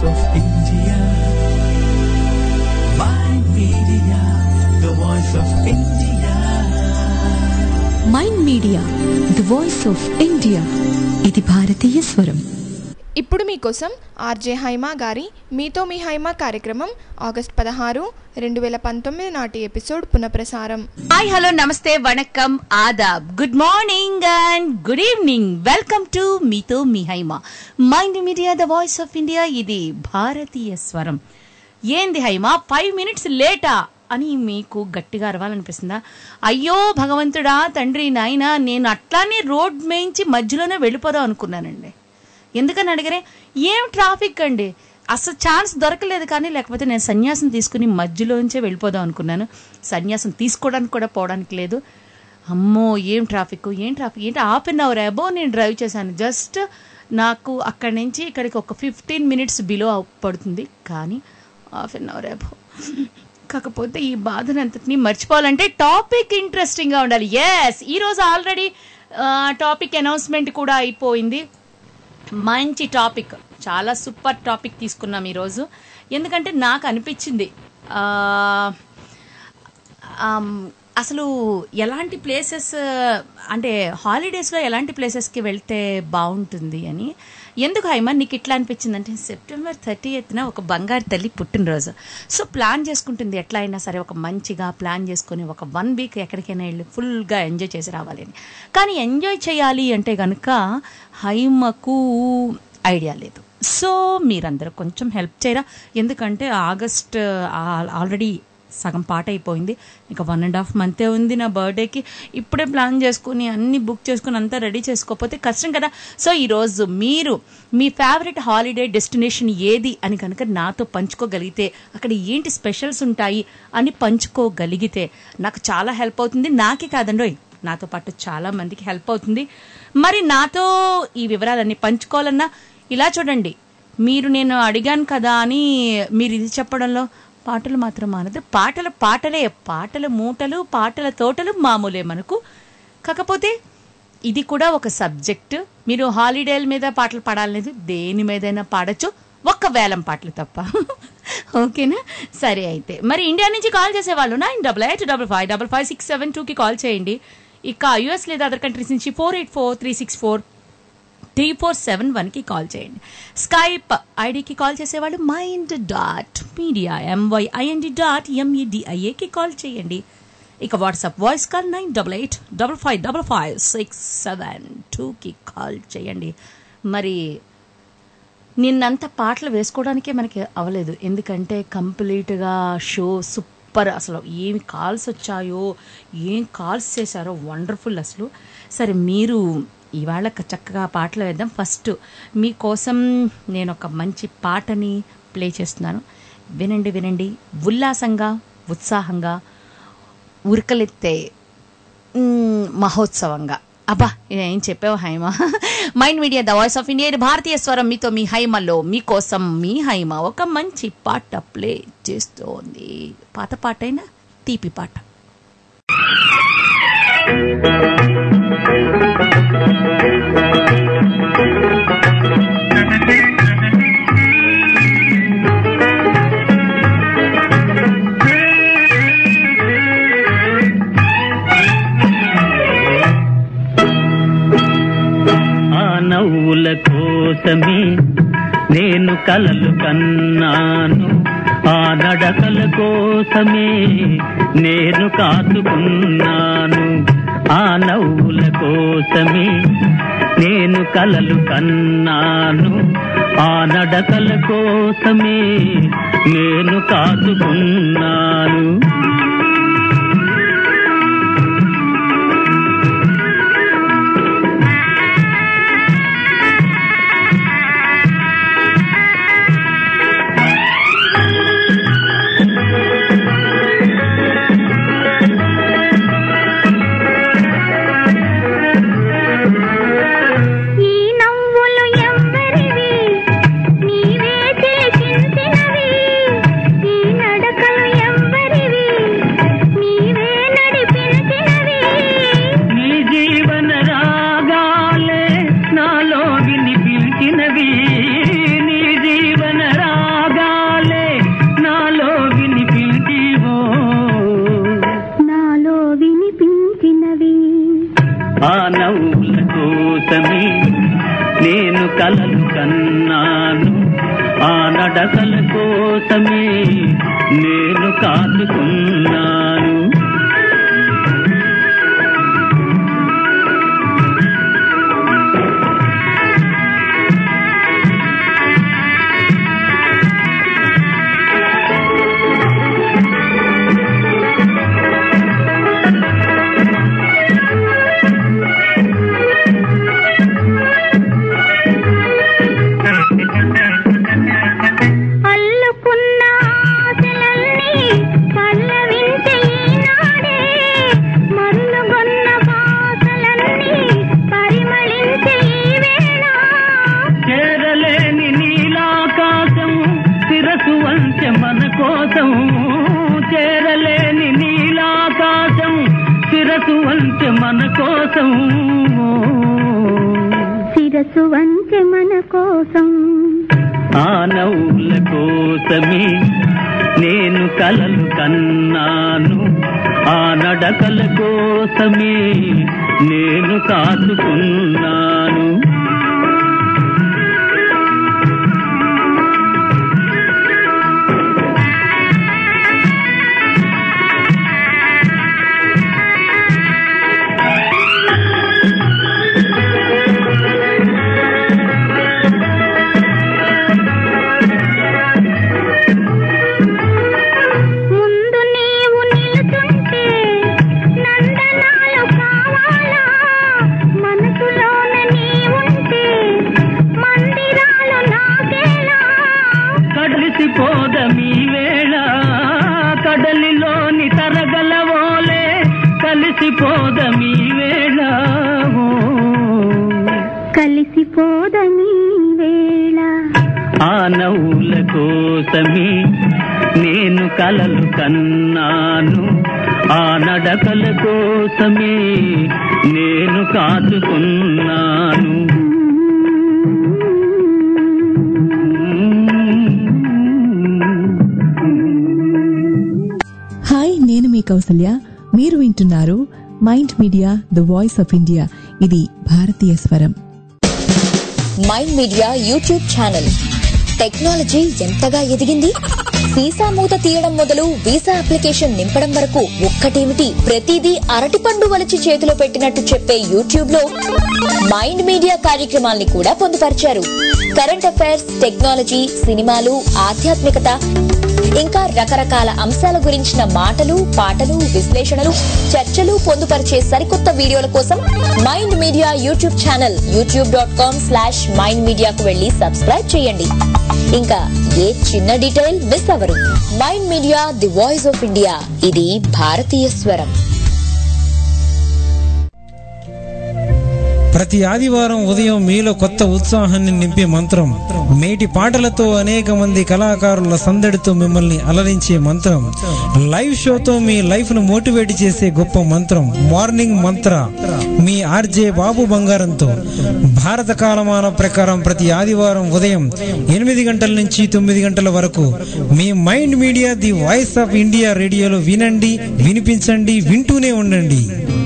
of India. Mind Media, the voice of India. Mind Media the voice of India ఇది భారతీయ స్వరం ఇప్పుడు మీకోసం ఆర్జే హైమా గారి మీతో మీ హైమా కార్యక్రమం ఆగస్ట్ పదహారు రెండు వేల పంతొమ్మిది నాటి ఎపిసోడ్ పునఃప్రసారం హాయ్ హలో నమస్తే వణకం ఆదాబ్ good morning and good evening welcome to మీతో మీ Haima Mind Media the voice of India ఇది భారతీయ స్వరం ఏంది హైమ ఫైవ్ మినిట్స్ లేటా అని మీకు గట్టిగా అరవాలనిపిస్తుందా అయ్యో భగవంతుడా తండ్రి నాయనా నేను అట్లానే రోడ్ మేయించి మధ్యలోనే వెళ్ళిపోదాం అనుకున్నానండి ఎందుకని అడిగరే ఏం ట్రాఫిక్ అండి అసలు ఛాన్స్ దొరకలేదు కానీ లేకపోతే నేను సన్యాసం తీసుకుని మధ్యలోంచే వెళ్ళిపోదాం అనుకున్నాను సన్యాసం తీసుకోవడానికి కూడా పోవడానికి లేదు అమ్మో ఏం ట్రాఫిక్ ఏం ట్రాఫిక్ ఏంటి హాఫ్ అన్ అవర్ అబో నేను డ్రైవ్ చేశాను జస్ట్ నాకు అక్కడి నుంచి ఇక్కడికి ఒక ఫిఫ్టీన్ మినిట్స్ బిలో పడుతుంది కానీ హాఫ్ అన్ అవర్ అబో కాకపోతే ఈ బాధనంతటిని మర్చిపోవాలంటే టాపిక్ ఇంట్రెస్టింగ్గా ఉండాలి ఎస్ ఈరోజు ఆల్రెడీ టాపిక్ అనౌన్స్మెంట్ కూడా అయిపోయింది మంచి టాపిక్ చాలా సూపర్ టాపిక్ తీసుకున్నాం ఈరోజు ఎందుకంటే నాకు అనిపించింది ఆ, ఆమ్, అసలు ఎలాంటి ప్లేసెస్ అంటే హాలిడేస్లో ఎలాంటి ప్లేసెస్కి వెళ్తే బాగుంటుంది అని ఎందుకు హైమా నీకు ఇట్లా అనిపించింది అంటే సెప్టెంబర్ థర్టీ ఎత్తున ఒక బంగారు తల్లి పుట్టినరోజు సో ప్లాన్ చేసుకుంటుంది ఎట్లా అయినా సరే ఒక మంచిగా ప్లాన్ చేసుకొని ఒక వన్ వీక్ ఎక్కడికైనా వెళ్ళి ఫుల్గా ఎంజాయ్ చేసి రావాలి అని కానీ ఎంజాయ్ చేయాలి అంటే కనుక హైమకు ఐడియా లేదు సో మీరందరూ కొంచెం హెల్ప్ చేయరా ఎందుకంటే ఆగస్ట్ ఆల్రెడీ సగం పాట అయిపోయింది ఇంకా వన్ అండ్ హాఫ్ మంతే ఉంది నా బర్త్డేకి ఇప్పుడే ప్లాన్ చేసుకుని అన్ని బుక్ చేసుకుని అంతా రెడీ చేసుకోకపోతే కష్టం కదా సో ఈరోజు మీరు మీ ఫేవరెట్ హాలిడే డెస్టినేషన్ ఏది అని కనుక నాతో పంచుకోగలిగితే అక్కడ ఏంటి స్పెషల్స్ ఉంటాయి అని పంచుకోగలిగితే నాకు చాలా హెల్ప్ అవుతుంది నాకే కాదండోయ్ నాతో పాటు చాలా మందికి హెల్ప్ అవుతుంది మరి నాతో ఈ వివరాలన్నీ పంచుకోవాలన్నా ఇలా చూడండి మీరు నేను అడిగాను కదా అని మీరు ఇది చెప్పడంలో పాటలు మాత్రం మానదు పాటలు పాటలే పాటల మూటలు పాటల తోటలు మామూలే మనకు కాకపోతే ఇది కూడా ఒక సబ్జెక్ట్ మీరు హాలిడేల మీద పాటలు పాడాలనేది దేని మీదైనా పాడచ్చు ఒక్క వేలం పాటలు తప్ప ఓకేనా సరే అయితే మరి ఇండియా నుంచి కాల్ చేసేవాళ్ళు nine double eight double five double five six seven టూకి కాల్ చేయండి ఇక యుఎస్ లేదా అదర్ కంట్రీస్ నుంచి four eight four three six four three four seven వన్కి కాల్ చేయండి స్కైప్ ఐడికి కాల్ చేసేవాళ్ళు Mind dot Media M Y I N D dot ఎంఈడిఐఏకి కాల్ చేయండి ఇక WhatsApp voice call nine double eight double five double five six seven టూకి call చేయండి మరి నిన్నంత పాటలు వేసుకోవడానికే మనకి అవ్వలేదు ఎందుకంటే కంప్లీట్గా షో సూపర్ అసలు ఏమి కాల్స్ వచ్చాయో ఏం కాల్స్ చేశారో వండర్ఫుల్ అసలు సరే మీరు ఇవాళ చక్కగా పాటలు వేద్దాం ఫస్ట్ మీకోసం నేను ఒక మంచి పాటని ప్లే చేస్తున్నాను వినండి వినండి ఉల్లాసంగా ఉత్సాహంగా ఉరకలెత్తే మ్, మహోత్సవంగా అబ్బా ఏం చెప్పావు Haima Mind Media the voice of India ఇది భారతీయ స్వరం మీతో మీ హైమలో మీకోసం మీ హైమ ఒక మంచి పాట ప్లే చేస్తోంది పాత పాట అయినా తీపి పాట ఆ నవ్వుల కోసమే నేను కలలు కన్నాను ఆ నడకల కోసమే నేను కాచుకున్నాను ఆ నవ్వుల కోసమే నేను కలలు కన్నాను ఆ నడకల కోసమే నేను కాచుకున్నాను ఈ నవ్వులు ఎవ్వరివి నీవే తిలకించినవి ఈ నడకలు ఎవ్వరివి కోసమే నేను కలలు కన్నాను ఆ నడకల కోసమే నేను కాచుకున్నాను అల్లుకున్న ఆశలన్నీ పల్లవించే ఈనాడే మరులుగొన్న బాసలన్నీ పరిమళించే ఈ వేళ చేరలేని నీలాకాశం శిరసు వంచె మన కోసం చేరలేని నీలాకాశం శిరసు వంచె మన కోసం శిరసు వంచె మన కోసం ఆ నవ్వుల కోసమే నేను కలలు కన్నాను ఆ నడకల కోసమే నేను కాచుకున్నాను ముందు నీవు నిలుచుంటే నందనాలు కావాలా మనసులోన నీవుంటే మందిరాలు నాకేలా కడిసిపోదమీ వేళ కడలిలోని తరగలవోలే కలిసిపోదమీ వేళ ఓ. కలిసిపోదమీ వేళ ఆ నవ్వుల కోసమే నేను కలలు కన్నాను ఆ నడకల కోసమే నేను కాచుకున్నాను హాయ్ నేను మీ కౌసల్య మీరు వింటున్నారు Mind Media the voice of India ఇది భారతీయ స్వరం Mind Media YouTube channel technology ఎంతగా ఎదిగింది వీసా మూత తీయడం మొదలు వీసా అప్లికేషన్ నింపడం వరకు ఒక్కటేమిటి ప్రతిదీ అరటిపండు వలచి చేతిలో పెట్టినట్టు చెప్పే యూట్యూబ్ లో మైండ్ మీడియా కార్యక్రమాల్ని కూడా పొందుపరిచారు కరెంట్ అఫైర్స్ టెక్నాలజీ సినిమాలు ఆధ్యాత్మికత ఇంకా రకరకాల అంశాల గురించిన మాటలు పాటలు విశ్లేషణలు చర్చలు పొందుపరిచే సరికొత్త వీడియోల కోసం Mind Media YouTube channel YouTube dot com slash Mind మీడియాకు వెళ్లి సబ్స్క్రైబ్ చేయండి ఇంకా ఏ చిన్న డీటెయిల్ మిస్ అవ్వరు Mind Media the voice of India ఇది భారతీయ స్వరం ప్రతి ఆదివారం ఉదయం మీలో కొత్త ఉత్సాహాన్ని నింపే మంత్రం మేటి పాటలతో అనేక మంది కళాకారుల సందడితో మిమ్మల్ని అలరించే మంత్రం లైవ్ షోతో మీ లైఫ్ ను మోటివేట్ చేసే గొప్ప మంత్రం మార్నింగ్ మంత్ర మీ ఆర్జే బాబు బంగారంతో భారత కాలమాన ప్రకారం ప్రతి ఆదివారం ఉదయం ఎనిమిది గంటల నుంచి తొమ్మిది గంటల వరకు మీ Mind Media the voice of India రేడియోలో వినండి వినిపించండి వింటూనే ఉండండి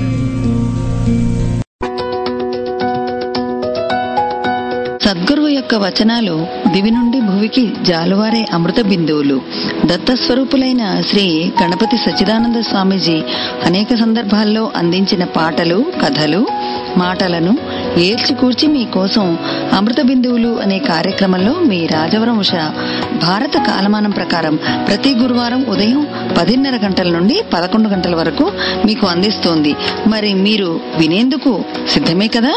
సద్గురువు యొక్క వచనాలు దివి నుండి భువికి జాలువారే అమృత బిందువులు దత్తస్వరూపులైన శ్రీ గణపతి సచ్చిదానంద స్వామీజీ అనేక సందర్భాల్లో అందించిన పాటలు కథలు మాటలను ఏల్చికూర్చి మీకోసం అమృత బిందువులు అనే కార్యక్రమంలో మీ రాజవరం ఉష భారత కాలమానం ప్రకారం ప్రతి గురువారం ఉదయం పదిన్నర గంటల నుండి పదకొండు గంటల వరకు మీకు అందిస్తోంది మరి మీరు వినేందుకు సిద్ధమే కదా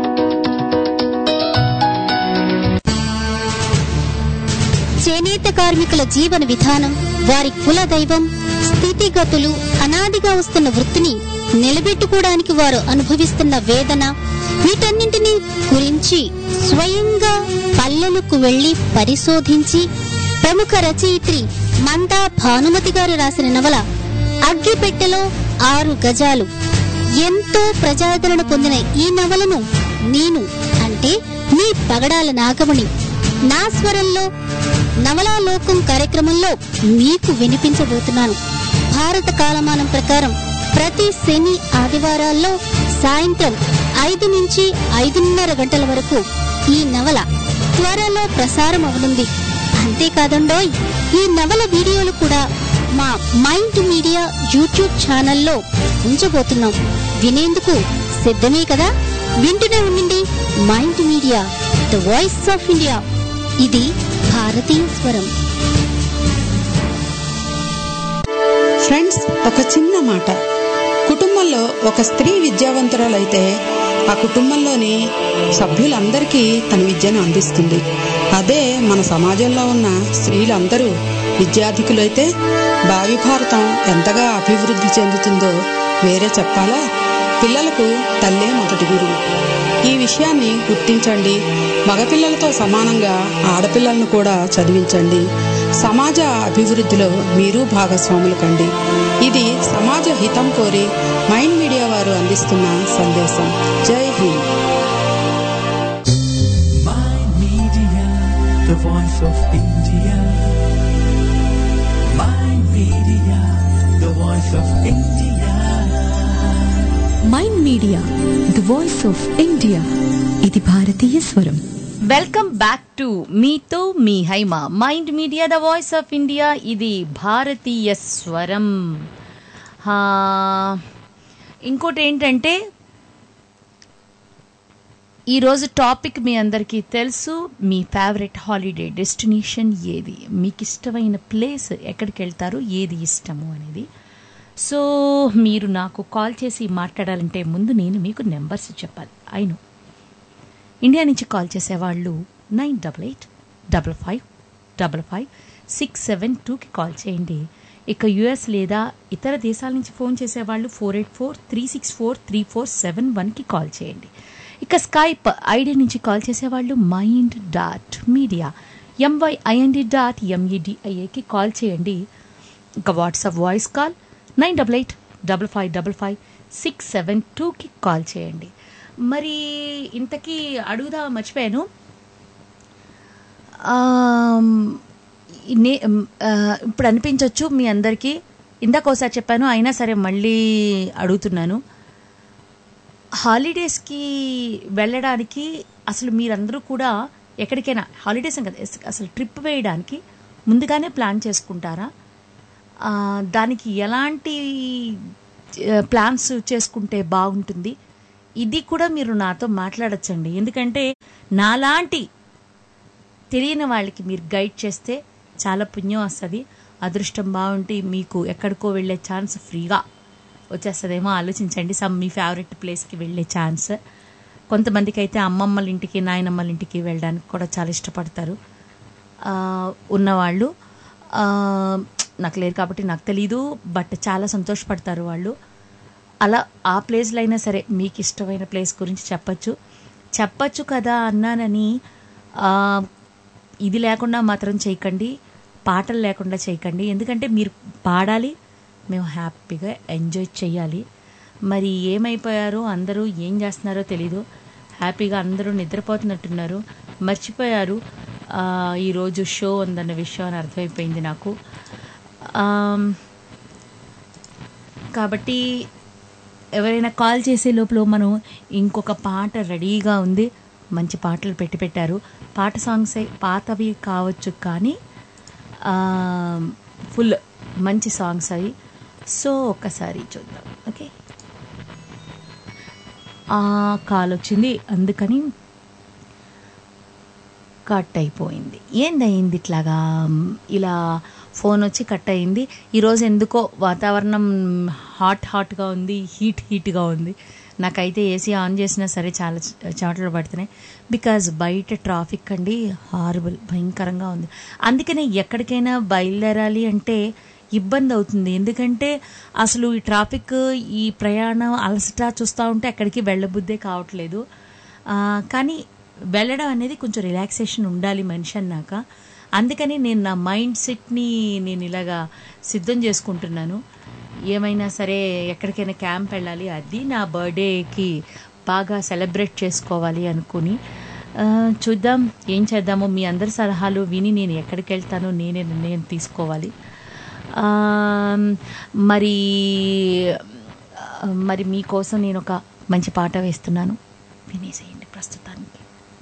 చేనేత కార్మికుల జీవన విధానం వారి కుల దైవం స్థితిగతులు అనాదిగా వస్తున్న వృత్తిని నిలబెట్టుకోవడానికి వారు అనుభవిస్తున్న వేదన వీటన్నింటినీ గురించి స్వయంగా పల్లెలకు వెళ్లి పరిశోధించి ప్రముఖ రచయిత్రి మందా భానుమతి గారు రాసిన నవల అగ్గిపెట్టెలో ఆరు గజాలు ఎంతో ప్రజాదరణ పొందిన ఈ నవలను నేను అంటే మీ పగడాల నాగమణి నా స్వరంలో నవలాలోకం కార్యక్రమంలో మీకు వినిపించబోతున్నాను భారత కాలమానం ప్రకారం ప్రతి శని ఆదివారాల్లో సాయంత్రం ఐదు నుంచి ఐదున్నర గంటల వరకు ఈ నవల త్వరలో ప్రసారం అవనుంది అంతేకాదండోయ్ ఈ నవల వీడియోలు కూడా మా మైండ్ మీడియా యూట్యూబ్ ఛానల్లో ఉంచబోతున్నాం వినేందుకు సిద్ధమే కదా వింటూనే ఉండండి Mind Media the voice of India ఇది భారతీయ స్వరం ఫ్రెండ్స్ ఒక చిన్న మాట కుటుంబంలో ఒక స్త్రీ విద్యావంతురాలైతే ఆ కుటుంబంలోని సభ్యులందరికీ తన విద్యను అందిస్తుంది అదే మన సమాజంలో ఉన్న స్త్రీలందరూ విద్యాధికులైతే భావి భారతం ఎంతగా అభివృద్ధి చెందుతుందో వేరే చెప్పాలా పిల్లలకు తల్లే మొదటి గురువు ఈ విషయాన్ని గుర్తించండి మగపిల్లలతో సమానంగా ఆడపిల్లలను కూడా చదివించండి సమాజ అభివృద్ధిలో మీరు భాగస్వాములు కండి ఇది సమాజ హితం కోరి మైండ్ మీడియా వారు అందిస్తున్న సందేశం జై Hind Mind Media, the voice of India. Mind Media, the voice of India. Mind Media the voice of India ఇది భారతీయ స్వరం వెల్కమ్ బ్యాక్ టు మీతో మీ Haima Mind Media the voice of India ఇది భారతీయ స్వరం హా, ఇంకోటి ఏంటంటే ఈరోజు టాపిక్ మీ అందరికీ తెలుసు మీ ఫేవరెట్ హాలిడే డెస్టినేషన్ ఏది మీకు ఇష్టమైన ప్లేస్ ఎక్కడికి వెళ్తారు ఏది ఇష్టము అనేది సో మీరు నాకు కాల్ చేసి మాట్లాడాలంటే ముందు నేను మీకు నెంబర్స్ చెప్పాలి అయిను ఇండియా నుంచి కాల్ చేసేవాళ్ళు nine double eight double five double five six seven టూకి కాల్ చేయండి ఇక యుఎస్ లేదా ఇతర దేశాల నుంచి ఫోన్ చేసేవాళ్ళు four eight four three six four three four seven వన్కి కాల్ చేయండి ఇక స్కైప్ ఐడి నుంచి కాల్ చేసేవాళ్ళు Mind dot Media M Y I N D dot ఎంఈడిఐఏకి కాల్ చేయండి ఇక WhatsApp voice call nine double eight double five double five six seven టూకి call చేయండి మరి ఇంతకీ అడుగుదా మర్చిపోయాను ఆమ్, నే- ఆ, ఇప్పుడు అనిపించవచ్చు మీ అందరికీ ఇందాక ఒకసారి చెప్పాను అయినా సరే మళ్ళీ అడుగుతున్నాను హాలిడేస్కి వెళ్ళడానికి అసలు మీరందరూ కూడా ఎక్కడికైనా హాలిడేస్ అని కదా ఎస్- అసలు ట్రిప్ వేయడానికి ముందుగానే ప్లాన్ చేసుకుంటారా ఆ, దానికి ఎలాంటి ఆ, ప్లాన్స్ చేసుకుంటే బాగుంటుంది ఇది కూడా మీరు నాతో మాట్లాడచ్చండి ఎందుకంటే నాలాంటి తెలియని వాళ్ళకి మీరు గైడ్ చేస్తే చాలా పుణ్యం వస్తుంది అదృష్టం బాగుంటే మీకు ఎక్కడికో వెళ్ళే ఛాన్స్ ఫ్రీగా వచ్చేస్తుందేమో ఆలోచించండి సమ్ మీ ఫేవరెట్ ప్లేస్కి వెళ్ళే ఛాన్స్ కొంతమందికి అయితే అమ్మమ్మల ఇంటికి నాయనమ్మల ఇంటికి వెళ్ళడానికి కూడా చాలా ఇష్టపడతారు ఆ, ఉన్నవాళ్ళు ఆ, నాకు లేరు కాబట్టి నాకు తెలీదు బట్ చాలా సంతోషపడతారు వాళ్ళు అలా ఆ ప్లేస్లో అయినా సరే మీకు ఇష్టమైన ప్లేస్ గురించి చెప్పచ్చు చెప్పచ్చు కదా అన్నానని ఆ, ఇది లేకుండా మాత్రం చేయకండి పాటలు లేకుండా చేయకండి ఎందుకంటే మీరు పాడాలి మేము హ్యాపీగా ఎంజాయ్ చేయాలి మరి ఏమైపోయారో అందరూ ఏం చేస్తున్నారో తెలీదు హ్యాపీగా అందరూ నిద్రపోతున్నట్టున్నారు మర్చిపోయారు ఆ, ఈరోజు షో ఉందన్న విషయం అని అర్థమైపోయింది నాకు ఆమ్, కాబట్టి ఎవరైనా కాల్ చేసే లోపల మనం ఇంకొక పాట రెడీగా ఉంది మంచి పాటలు పెట్టి పెట్టారు పాట సాంగ్స్ పాతవి కావచ్చు కానీ ఫుల్ మంచి సాంగ్స్ అవి సో ఒక్కసారి చూద్దాం ఓకే ఆ కాల్ వచ్చింది అందుకని కట్ అయిపోయింది ఏందయింది ఇట్లాగా ఇలా ఫోన్ వచ్చి కట్ అయింది ఈరోజు ఎందుకో వాతావరణం హాట్ హాట్గా ఉంది హీట్ హీట్గా ఉంది నాకైతే ఏసీ ఆన్ చేసినా సరే చాలా చ- చెమటలు పడుతున్నాయి బికాజ్ బయట ట్రాఫిక్ అండి హారబుల్ భయంకరంగా ఉంది అందుకనే ఎక్కడికైనా బయలుదేరాలి అంటే ఇబ్బంది అవుతుంది ఎందుకంటే అసలు ఈ ట్రాఫిక్ ఈ ప్రయాణం అలసట చూస్తూ ఉంటే ఎక్కడికి వెళ్ళబుద్దే కావట్లేదు ఆ, కానీ వెళ్ళడం అనేది కొంచెం రిలాక్సేషన్ ఉండాలి మనిషి అన్నాక అందుకని నేను నా మైండ్ సెట్ని నేను ఇలాగా సిద్ధం చేసుకుంటున్నాను ఏమైనా సరే ఎక్కడికైనా క్యాంప్ వెళ్ళాలి అది నా బర్త్డేకి బాగా సెలబ్రేట్ చేసుకోవాలి అనుకుని ఆ, చూద్దాం ఏం చేద్దామో మీ అందరి సలహాలు విని నేను ఎక్కడికి వెళ్తానో నేనే నిర్ణయం తీసుకోవాలి ఆ, మరి మరి మీకోసం నేను ఒక మంచి పాట వేస్తున్నాను వినేసేయండి ప్రస్తుతానికి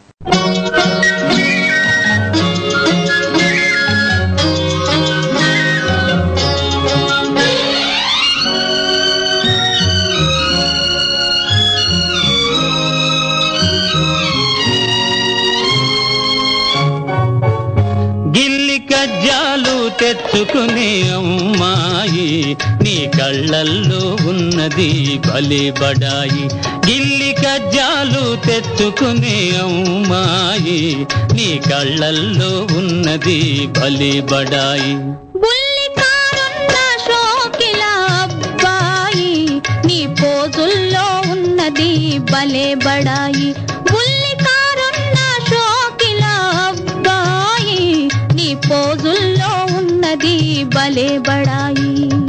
గిల్లి కజ్జాలు తెచ్చుకునే అమ్మాయి నీ కళ్ళల్లో ఉన్నది బలి బడాయి గిల్లి కజ్జాలు తెచ్చుకునే అమ్మాయి నీ కళ్ళల్లో ఉన్నది బలి బడాయి బుల్లి కారున్న షోకిల అబ్బాయి నీ పోజుల్లో ఉన్నది భలే బడాయి బుల్లి కారున్న షోకిల అబ్బాయి నీ పోజుల్లో ఉన్నది భలే బడాయి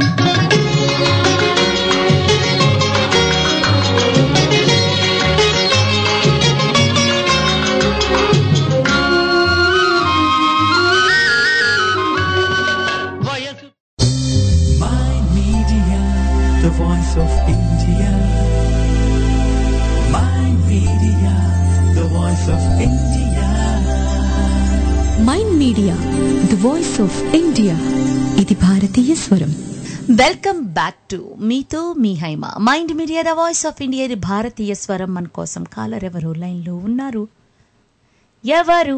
Mind Media, the voice of India. Mind Media, the voice of India. Mind Media the voice of India ఇది భారతీయ స్వరం వెల్కమ్ బ్యాక్ టు మీతో మీ Haima Mind Media the voice of India ఇది భారతీయ స్వరం మన కోసం కాలర్ ఎవరు లైన్లో ఉన్నారు ఎవరు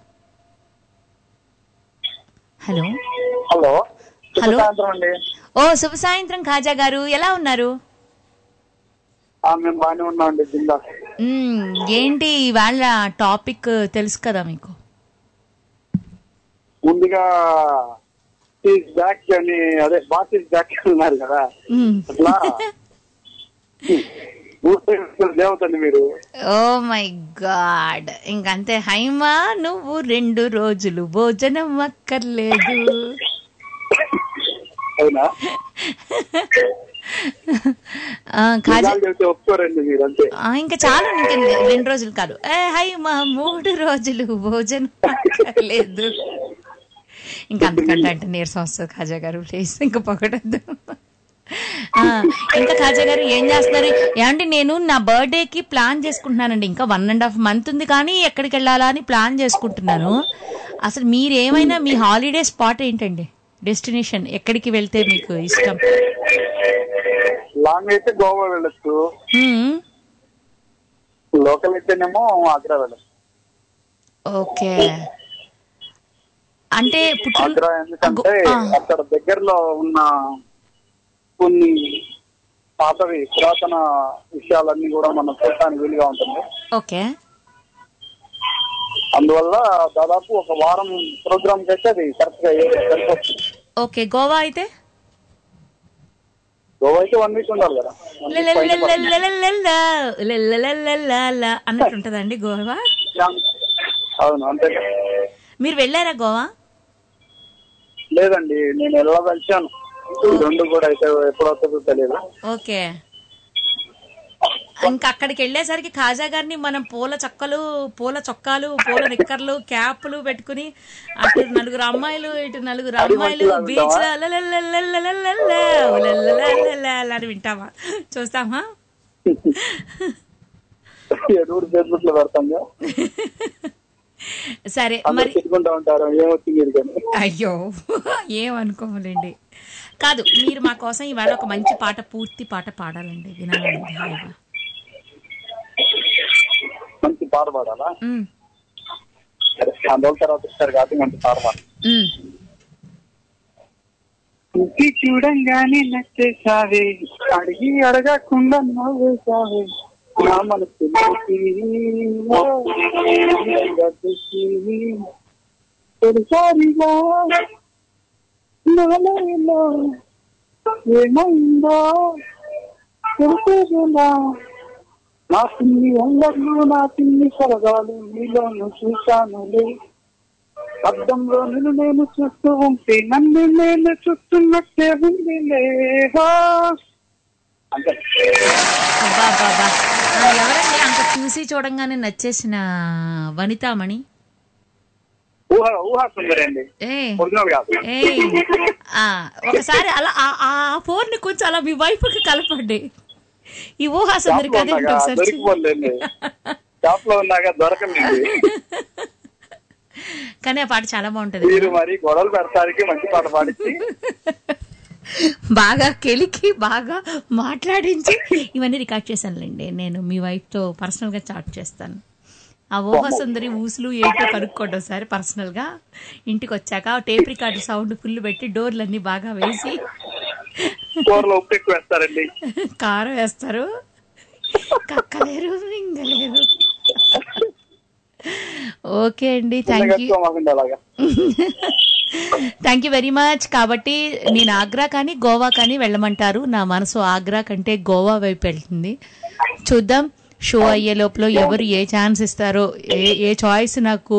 హలో హలో హలో సాయంత్రం అండి ఓ శుభ సాయంత్రం ఖాజా గారు ఎలా ఉన్నారు ఆ, మేము బాగానే ఉన్నాం అండి జిల్లా మ్మ్, ఏంటి వాళ్ళ టాపిక్ తెలుసు కదా మీకు ముందుగా ఈజ్ బ్యాక్ అని అదే బాస్ ఈజ్ బ్యాక్ ఉన్నారు కదా మ్మ్. అట్లా ఊరికే దేవత అండి మీరు ఓ మై గాడ్ ఇంకంతే హైమా నువ్వు రెండు రోజులు భోజనం అక్కర్లేదు అవునా ఆ, ఖాజా నిజాలు చెప్తే ఒప్పుకోరండి మీరు అంతే ఆ, ఇంకా చాలు ఇంకా రెండు రోజులు కాదు ఏ హైమా మూడు రోజులు భోజనం అక్కర్లేదు ఇంకా అంతకంటే అంటే నీరసం వస్తుంది ఖాజా గారు ప్లీజ్ ఇంకా పొగడద్దు ఆ, ఇంకా ఖాజా గారు ఏం చేస్తున్నారు ఏమంటే నేను నా బర్త్డే కి ప్లాన్ చేసుకుంటున్నానండి ఇంకా వన్ అండ్ హాఫ్ మంత్ ఉంది కానీ ఎక్కడికి వెళ్ళాలా అని ప్లాన్ చేసుకుంటున్నాను అసలు మీరు ఏమైనా మీ హాలిడే స్పాట్ ఏంటండి డెస్టినేషన్ ఎక్కడికి వెళ్తే మీకు ఇష్టం లాంగ్ అయితే గోవా వెళ్ళొచ్చు హ్మ్, లోకల్ అయితేనేమో ఆగ్రా వెళ్ళొచ్చు ఓకే అంటే పుట్టిన ఆగ్రా ఎందుకంటే ఆ. అక్కడ దగ్గరలో ఉన్న కొన్ని పాతవి పురాతన విషయాలన్నీ కూడా మనం చూడటానికి వీలుగా ఉంటుంది ఓకే అందువల్ల దాదాపు ఒక వారం ప్రోగ్రామ్ కి అయితే అది కరెక్ట్ గా సరిపోతుంది ఓకే గోవా అయితే గోవా అయితే వన్ వీక్ ఉండాలి కదా One week పైన పడుతుంది. లలలలలలల, లలలలలల అన్నట్టు ఉంటదండి గోవా అవును అంతే మీరు వెళ్ళారా గోవా లేదండి నేను ఎలా కలిసాను ఈ రెండు కూడా అయితే ఎప్పుడవుతుందో తెలియదు ఓకే ఇంకా అక్కడికి వెళ్ళేసరికి ఖాజా గారిని మనం పూల చొక్కలు పూల చొక్కాలు పూల నిక్కర్లు క్యాప్లు పెట్టుకుని అటు నలుగురు అమ్మాయిలు ఇటు నలుగురు అమ్మాయిలు మంచిగా బీచ్ వింటావా? అని వింటామా చూస్తామా ఎదురు ఫేస్బుక్ లో పెడతాం సరే అందరు మరి తిట్టుకుంటా ఉంటారు ఏమొచ్చింది మీరు కానీ అయ్యో ఏమనుకోలేండి కాదు మీరు మా కోసం ఇవాళ ఒక మంచి పాట పూర్తి పాట పాడాలండి వినాలండి హాయిగా మంచి పాట పాడాలా ఉమ్, సరే అందువల్ల తర్వాత ఇస్తారు కాబట్టి మంచి పాట పాడాలి ఉమ్. ఇంటి చూడంగానే నచ్చేసావే అడిగి అడగకుండా నవ్వేసావే నా మనసు తొలిసారిగా నాలో ఇలా ఏమైందో తెలిసేలా నా పిన్ని అందరిలో నా పిన్ని సరదాలు నీలోను చూశానులే అద్దంలో నిన్ను నేను చూస్తూ ఉంటే నన్ను నేను చూస్తున్నట్టే ఉంది లేవా అంటే అబ్బా అబ్బా అబ్బా ఆ, ఎవరండి అంత చూసి చూడంగానే నచ్చేసిన వనితామణి ఊహ ఊహా సుందరి అండి ఏ ఒరిజినల్ కాదు ఏయ్ ఆ, ఒకసారి అలా ఆ- ఆ ఫోన్ ని కొంచెం అలా మీ వైపుకి కలపండి ఈ ఊహా సుందరి షాప్ లో కథ ఏంటో ఉన్నాగా ఒకసారి చెప్పు. దొరికిపోలేండి షాప్ లో ఉన్నాగా దొరకలేదు కానీ ఆ పాట చాలా బాగుంటది మీరు మరి గొడవలు పెడతానికి మంచి పాట పాడించి బాగా కెలికి బాగా మాట్లాడించి ఇవన్నీ రికార్డ్ చేశానులేండి నేను మీ వైఫ్ తో పర్సనల్ గా చాట్ చేస్తాను ఆ ఊహ సుందరి ఊసులు ఏంటో కనుక్కోండి ఒకసారి పర్సనల్ గా ఇంటికి వచ్చాక టేప్ రికార్డు సౌండ్ ఫుల్ పెట్టి డోర్లన్నీ బాగా వేసి కూరలో ఉప్పు ఎక్కువ వేస్తారండి కారం వేస్తారు కక్కలేరు మింగలేరు ఓకే అండి థ్యాంక్ యూ చిన్నగా అలాగా థ్యాంక్ యూ వెరీ మచ్ కాబట్టి నేను ఆగ్రా కానీ గోవా కానీ వెళ్ళమంటారు నా మనసు ఆగ్రా కంటే గోవా వైపు వెళ్తుంది చూద్దాం షో అయ్యే లోపల ఎవరు ఏ ఛాన్స్ ఇస్తారో ఏ ఏ చాయిస్ నాకు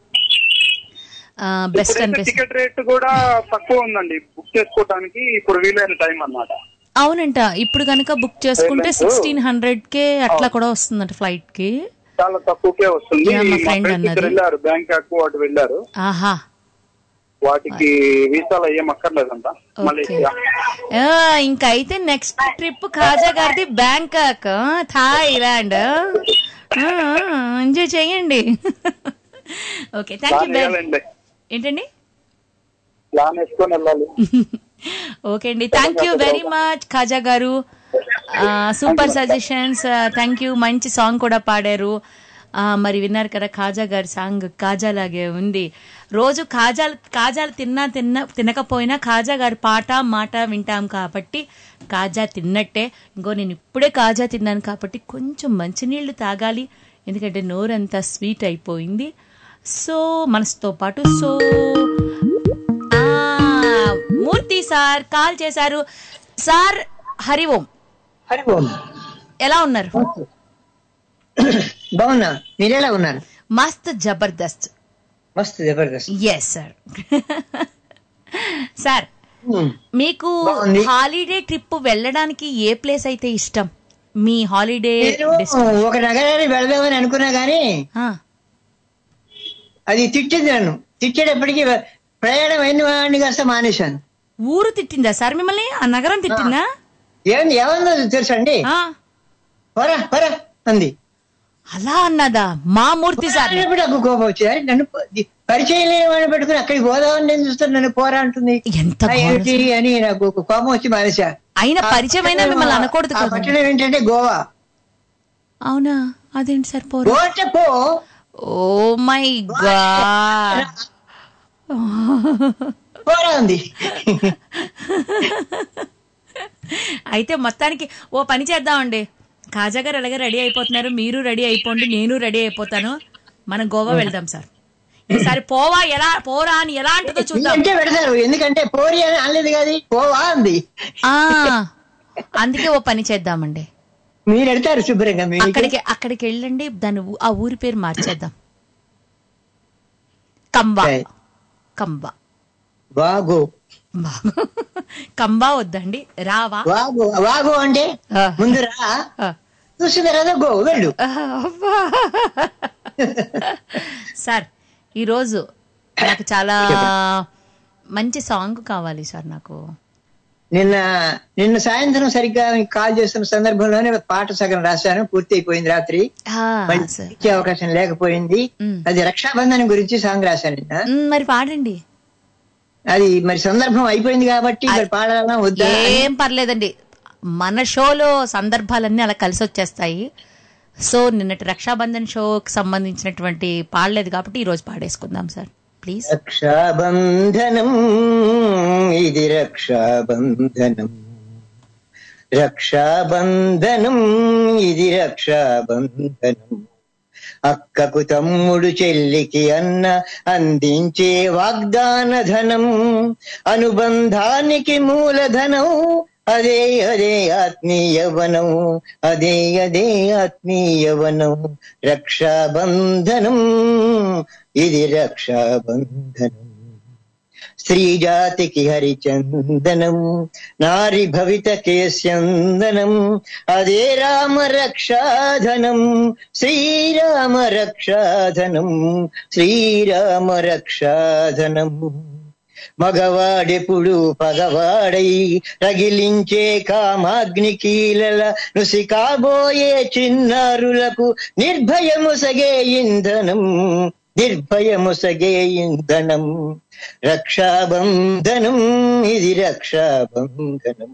బెస్ట్ ఇప్పుడైతే అనిపిస్తుంది టికెట్ రేట్ కూడా తక్కువ ఉందండి బుక్ చేసుకోవడానికి ఇప్పుడు వీలైన టైం అన్నమాట అవునంట ఇప్పుడు కనుక బుక్ చేసుకుంటే Payment. సిక్స్టీన్ హండ్రెడ్ కే అట్లా కూడా వస్తుందంట ఫ్లైట్ కి చాలా తక్కువకే వస్తుంది Yeah, మా మా friend ఫ్రెండ్స్ ఇద్దరు అన్నది. వెళ్ళారు బ్యాంకాక్ వాటి వెళ్ళారు ఆహా వాటికి వీసాలు ఏం అక్కర్లేదంట మలేషియా ఆ, ఇంకా అయితే నెక్స్ట్ ట్రిప్ ఖాజా గారిది బ్యాంకాక్ థాయిలాండ్ ఎంజాయ్ చేయండి ఓకే థ్యాంక్ యూ ప్లాన్ వేయాలండి ఏంటండి ప్లాన్ వేసుకొని వెళ్ళాలి ఓకే అండి thank you very much Khaja గారు సూపర్ సజెషన్స్ థ్యాంక్ యూ మంచి సాంగ్ కూడా పాడారు ఆ, మరి విన్నారు కదా ఖాజా గారి సాంగ్ కాజా లాగే ఉంది రోజు కాజాలు కాజాలు తిన్నా తిన్న తినకపోయినా ఖాజా గారి పాట మాట వింటాం కాబట్టి కాజా తిన్నట్టే ఇంకో నేను ఇప్పుడే కాజా తిన్నాను కాబట్టి కొంచెం మంచినీళ్లు తాగాలి ఎందుకంటే నోరంతా స్వీట్ అయిపోయింది సో మనసుతో పాటు సో ఆ, మూర్తి సార్ కాల్ చేశారు సార్ హరి ఓం హరి ఓం ఎలా ఉన్నారు బాగున్నా మీరెలా ఉన్నారు మస్త్ జబర్దస్త్ మస్తు జబర్దస్త్ ఎస్ సార్ సార్ మీకు బాగుంది. హాలిడే ట్రిప్ వెళ్ళడానికి ఏ ప్లేస్ అయితే ఇష్టం మీ హాలిడే నేను ఒక నగరాన్ని వెళదామని అనుకున్నా గానీ అది తిట్టింది నన్ను తిట్టేటప్పటికి ప్రయాణం అయిన వాడిని కాస్త మానేశాను ఊరు తిట్టిందా సార్ మిమ్మల్ని ఆ నగరం తిట్టిందా ఏమంది ఏమన్నా తెలుసండి పోరా పోరా అంది అలా అన్నదా మా మూర్తి సార్ అన్నప్పుడు నాకు కోపం వచ్చింది అరే నన్ను పో- ది- పరిచయం లేని వాడిని పెట్టుకుని అక్కడికి పోదామని నేను చూస్తాను నన్ను పోరా అంటుంది ఎంత ఆ, ఏమిటి అని నాకు ఒక కోపం వచ్చి మానేశా అయినా ఆ పరిచయమైనా పట్టణం- మిమ్మల్ని అనకూడదు ఆ కదా. పట్టణం ఏంటంటే గోవా అవునా అదేంటి సార్ పోరు గోవా అంటే పో ఓ మై గాడ్ పోరా ఉంది అయితే మొత్తానికి ఓ పని చేద్దామండి కాజా గారు అలాగే రెడీ అయిపోతున్నారు మీరు రెడీ అయిపోండి నేను రెడీ అయిపోతాను మనం గోవా వెళ్దాం సార్ ఈసారి పోవా ఎలా పోరా అని ఎలా అంటుందో చూద్దాం అంటే పెడతారు ఎందుకంటే పోరి అని అనలేదు కాదు పోవా అంది ఆ, అందుకే ఓ పని చేద్దామండి మీరు వెళ్తారు శుభ్రంగా మీకు అక్కడికి అక్కడికి వెళ్ళండి దాని ఊ- ఆ ఊరి పేరు మార్చేద్దాం కంబా కంబా వాగు కంబా వద్దండి రావా వాగు వాగు అంటే ముందు రా చూసిన తర్వాత గో వెళ్ళు సార్ ఈరోజు నాకు చాలా మంచి సాంగ్ కావాలి సార్ నాకు నిన్న నిన్న సాయంత్రం సరిగ్గా మీకు కాల్ చేస్తున్న సందర్భంలోనే పాట సగం రాశాను పూర్తి అయిపోయింది రాత్రి మళ్ళీ ఇచ్చే అవకాశం లేకపోయింది అది రక్షాబంధనం గురించి సాంగ్ రాశాను నిన్న మ్, మరి పాడండి అది మరి సందర్భం అయిపోయింది కాబట్టి మరి పాడాలా వద్దా ఏం పర్లేదండి మన షోలో సందర్భాలన్నీ అలా కలిసి వచ్చేస్తాయి సో నిన్నటి రక్షాబంధన్ షోకి సంబంధించినటువంటి పాడలేదు కాబట్టి ఈ రోజు పాడేసుకుందాం సార్ ప్లీజ్ రక్షాబంధనం ఇది రక్షాబంధనం రక్షాబంధనం ఇది రక్షాబంధనం అక్కకు తమ్ముడు చెల్లికి అన్న అందించే వాగ్దాన ధనం అనుబంధానికి మూలధనం అదే అదే ఆత్మీయవనం అదే అదే ఆత్మీయవనం రక్షాబంధనం ఇది రక్షాబంధనం స్త్రీ జాతికి హరిచందనం నారి భవితకే స్యందనం అదే రామ రక్షాధనం శ్రీరామ రక్షాధనం శ్రీరామ రక్షాధనం మగవాడెప్పుడు పగవాడై రగిలించే కామాగ్ని కీలల నుసి కాబోయే చిన్నారులకు నిర్భయముసగే ఇంధనం నిర్భయముసగే ఇంధనం రక్షాబంధనం ఇది రక్షాబంధనం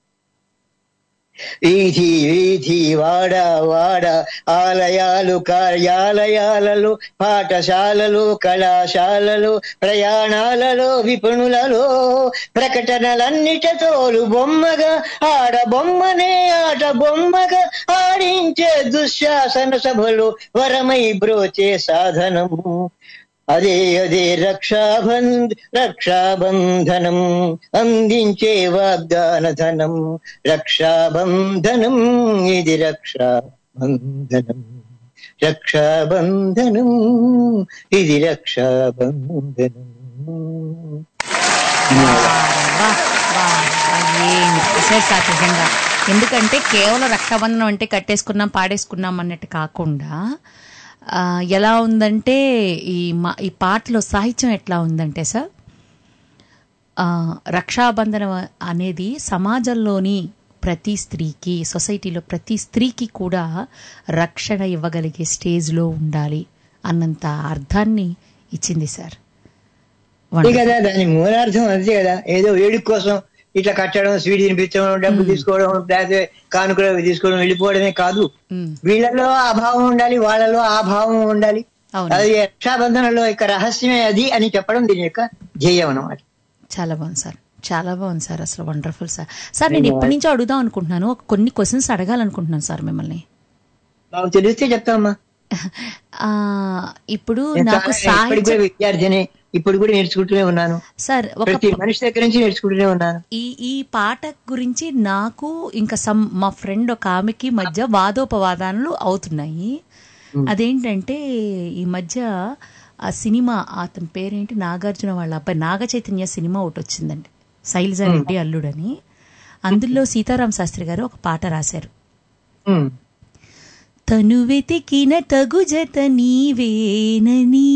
వీధి వీధి వాడ వాడ ఆలయాలు కార్యాలయాలలో పాఠశాలలు కళాశాలలు ప్రయాణాలలో విపణులలో ప్రకటనలన్నిట తోలు బొమ్మగా ఆడ బొమ్మనే ఆట బొమ్మగా ఆడించే దుశ్శాసన సభలో వరమై బ్రోచే సాధనము అదే అదే రక్షాబంధ రక్షాబంధనం అందించే వాగ్దాన ధనం రక్షాబంధనం ఇది రక్షాబంధనం రక్షాబంధనం ఇది రక్షాబంధనం ఏం రాశారు సార్ నిజంగా ఎందుకంటే కేవలం రక్షాబంధనం అంటే కట్టేసుకున్నాం పాడేసుకున్నాం అన్నట్టు కాకుండా ఆ, ఎలా ఉందంటే ఈ మా ఈ పాటలో సాహిత్యం ఎట్లా ఉందంటే సార్ ఆ, రక్షాబంధనం అనేది సమాజంలోని ప్రతి స్త్రీకి సొసైటీలో ప్రతి స్త్రీకి కూడా రక్షణ ఇవ్వగలిగే స్టేజ్లో ఉండాలి అన్నంత అర్థాన్ని ఇచ్చింది సార్ అంతే కదా దాని మూలార్థం అంతే కదా ఏదో వేడుక కోసం ఇట్లా కట్టడం స్వీట్ తినిపించడం డబ్బు తీసుకోవడం లేకపోతే కానుకలు అవి తీసుకోవడం వెళ్ళిపోవడమే కాదు వీళ్ళలో ఆ భావం ఉండాలి వాళ్ళలో ఆ భావం ఉండాలి అది రక్షాబంధనంలో యొక్క రహస్యమే అది అని చెప్పడం దీని యొక్క ధ్యేయం అన్నమాట చాలా బాగుంది సార్ చాలా బాగుంది సార్ అసలు వండర్ఫుల్ సార్ సార్ నేను ఎప్పటి నుంచో అడుగుదాం అనుకుంటున్నాను ఒక కొన్ని క్వశ్చన్స్ అడగాలనుకుంటున్నాను సార్ మిమ్మల్ని నాకు తెలిస్తే చెప్తామమ్మా ఆ, ఇప్పుడు నేను నాకు చాలా- ఇప్పటికి కూడా సాహిత్యం విద్యార్థిని ఇప్పుడు కూడా నేర్చుకుంటూనే ఉన్నాను సార్ ఒక ప్రతి మనిషి దగ్గర నుంచి నేర్చుకుంటూనే ఉన్నాను ఈ ఈ పాట గురించి నాకు ఇంకా సమ్ మా ఫ్రెండ్ ఒక ఆమెకి మధ్య వాదోపవాదాలు అవుతున్నాయి అదేంటంటే ఈ మధ్య ఆ సినిమా అతని పేరేంటి నాగార్జున వాళ్ళ అబ్బాయి నాగ చైతన్య సినిమా ఒకటి వచ్చిందండి శైలజా రెడ్డి అల్లుడని అందులో సీతారాం శాస్త్రి గారు ఒక పాట రాశారు ఉమ్. తను వెతికిన తగు జత నీవేనని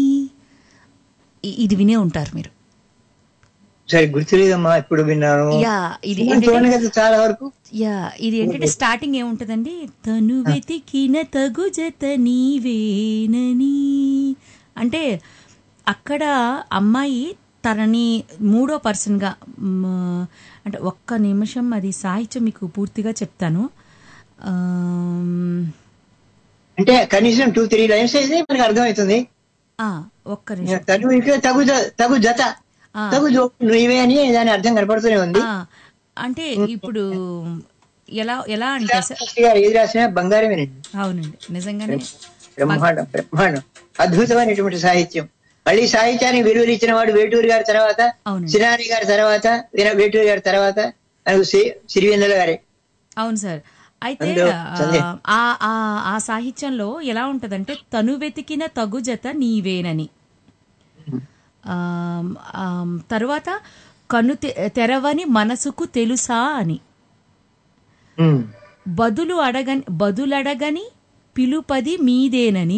ఇ- ఇది వినే ఉంటారు మీరు సరే గుర్తులేదమ్మా ఇప్పుడు విన్నాను యా ఇది సినిమా ఏంటంటే- చూడను కదా చాలా వరకు యా ఇది ఏంటంటే స్టార్టింగ్ ఏముంటదండి తను వెతికిన తగు జత నీవేనని అంటే అక్కడ అమ్మాయి తనని మూడో పర్సన్ గా మ్, అంటే ఒక్క నిమిషం అది సాహిత్యం మీకు పూర్తిగా చెప్తాను ఆమ్, అంటే కనీసం టూ త్రీ లైన్స్ అయితే మనకు అర్థమవుతుంది ఆ, ఒక్క నిమిషం తగు ఇక్కడ తగు జ- తగు జత ఆ. తగు జో- నువ్వే అని దాని అర్థం కనపడుతూనే ఉంది ఆ, అంటే ఇప్పుడు ఎలా ఎలా అంటే సార్ శాస్త్రి గారు ఏది రాసినా బంగారమేనండి అవునండి నిజంగానే బ్రహ్మాండం బ్రహ్మాండం అద్భుతమైనటువంటి సాహిత్యం మళ్ళీ సాహిత్యానికి విలువలు ఇచ్చిన వాడు వేటూరు గారి తర్వాత సినారి గారి తర్వాత వీర- వేటూరు గారి తర్వాత మనకు సి- సిరివెన్నెల గారే అవును సార్ అయితే అందులో ఆ, సందేహం. ఆ ఆ ఆ సాహిత్యంలో ఎలా ఉంటదంటే తను వెతికిన తగు జత నీవేనని ఆమ్, ఆమ్, తరువాత కను తె- తెరవని మనసుకు తెలుసా అని బదులు అడగని బదులడగని పిలుపది మీదేనని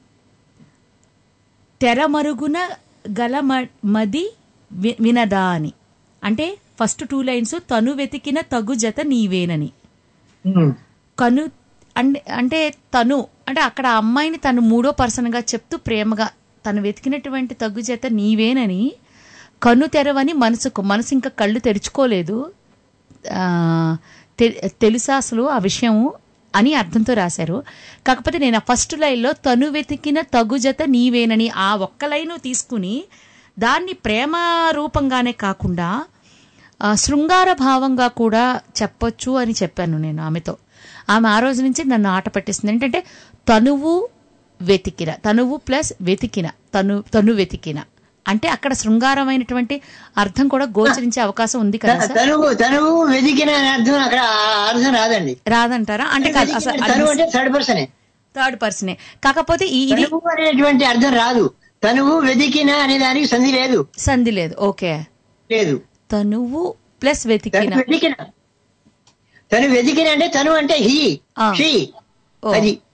తెరమరుగున గల మ- మది వి- వినదా అని అంటే ఫస్ట్ టూ లైన్స్ తను వెతికిన తగు జత నీవేనని కను అంటే అంటే తను అంటే అక్కడ ఆ అమ్మాయిని తను మూడో పర్సన్ గా చెప్తూ ప్రేమగా తను వెతికినటువంటి తగ్గు చేత నీవేనని కన్ను తెరవని మనసుకు మనసు ఇంకా కళ్ళు తెరుచుకోలేదు ఆ, తె- తెలుసా అసలు ఆ విషయం అని అర్థంతో రాశారు కాకపోతే నేను ఆ ఫస్ట్ లైన్లో తను వెతికిన తగు జత నీవేనని ఆ ఒక్క లైను తీసుకుని దాన్ని ప్రేమ రూపంగానే కాకుండా ఆ, శృంగార భావంగా కూడా చెప్పొచ్చు అని చెప్పాను నేను ఆమెతో ఆమె ఆ రోజు నుంచి నన్ను ఆట పట్టిస్తుంది ఏంటంటే తనువు వెతికిన తనువు ప్లస్ వెతికిన తను తను వెతికిన అంటే అక్కడ శృంగారమైనటువంటి అర్థం కూడా గోచరించే అవకాశం ఉంది కదా సార్ తనువు తనువు వెతికిన అనే అర్థం అక్కడ ఆ అర్థం రాదండి రాదంటారా అంటే కాదు అసలు తనువు అంటే థర్డ్ పర్సనే థర్డ్ పర్సనే కాకపోతే ఈ ఇది తనువు అనేటువంటి అర్థం రాదు తనువు వెతికిన అనే దానికి సంధి లేదు సంధి లేదు ఓకే లేదు తనువు ప్లస్ వెతికిన తను వెతికిన తను వెతికిన అంటే తను అంటే హీ షీ అది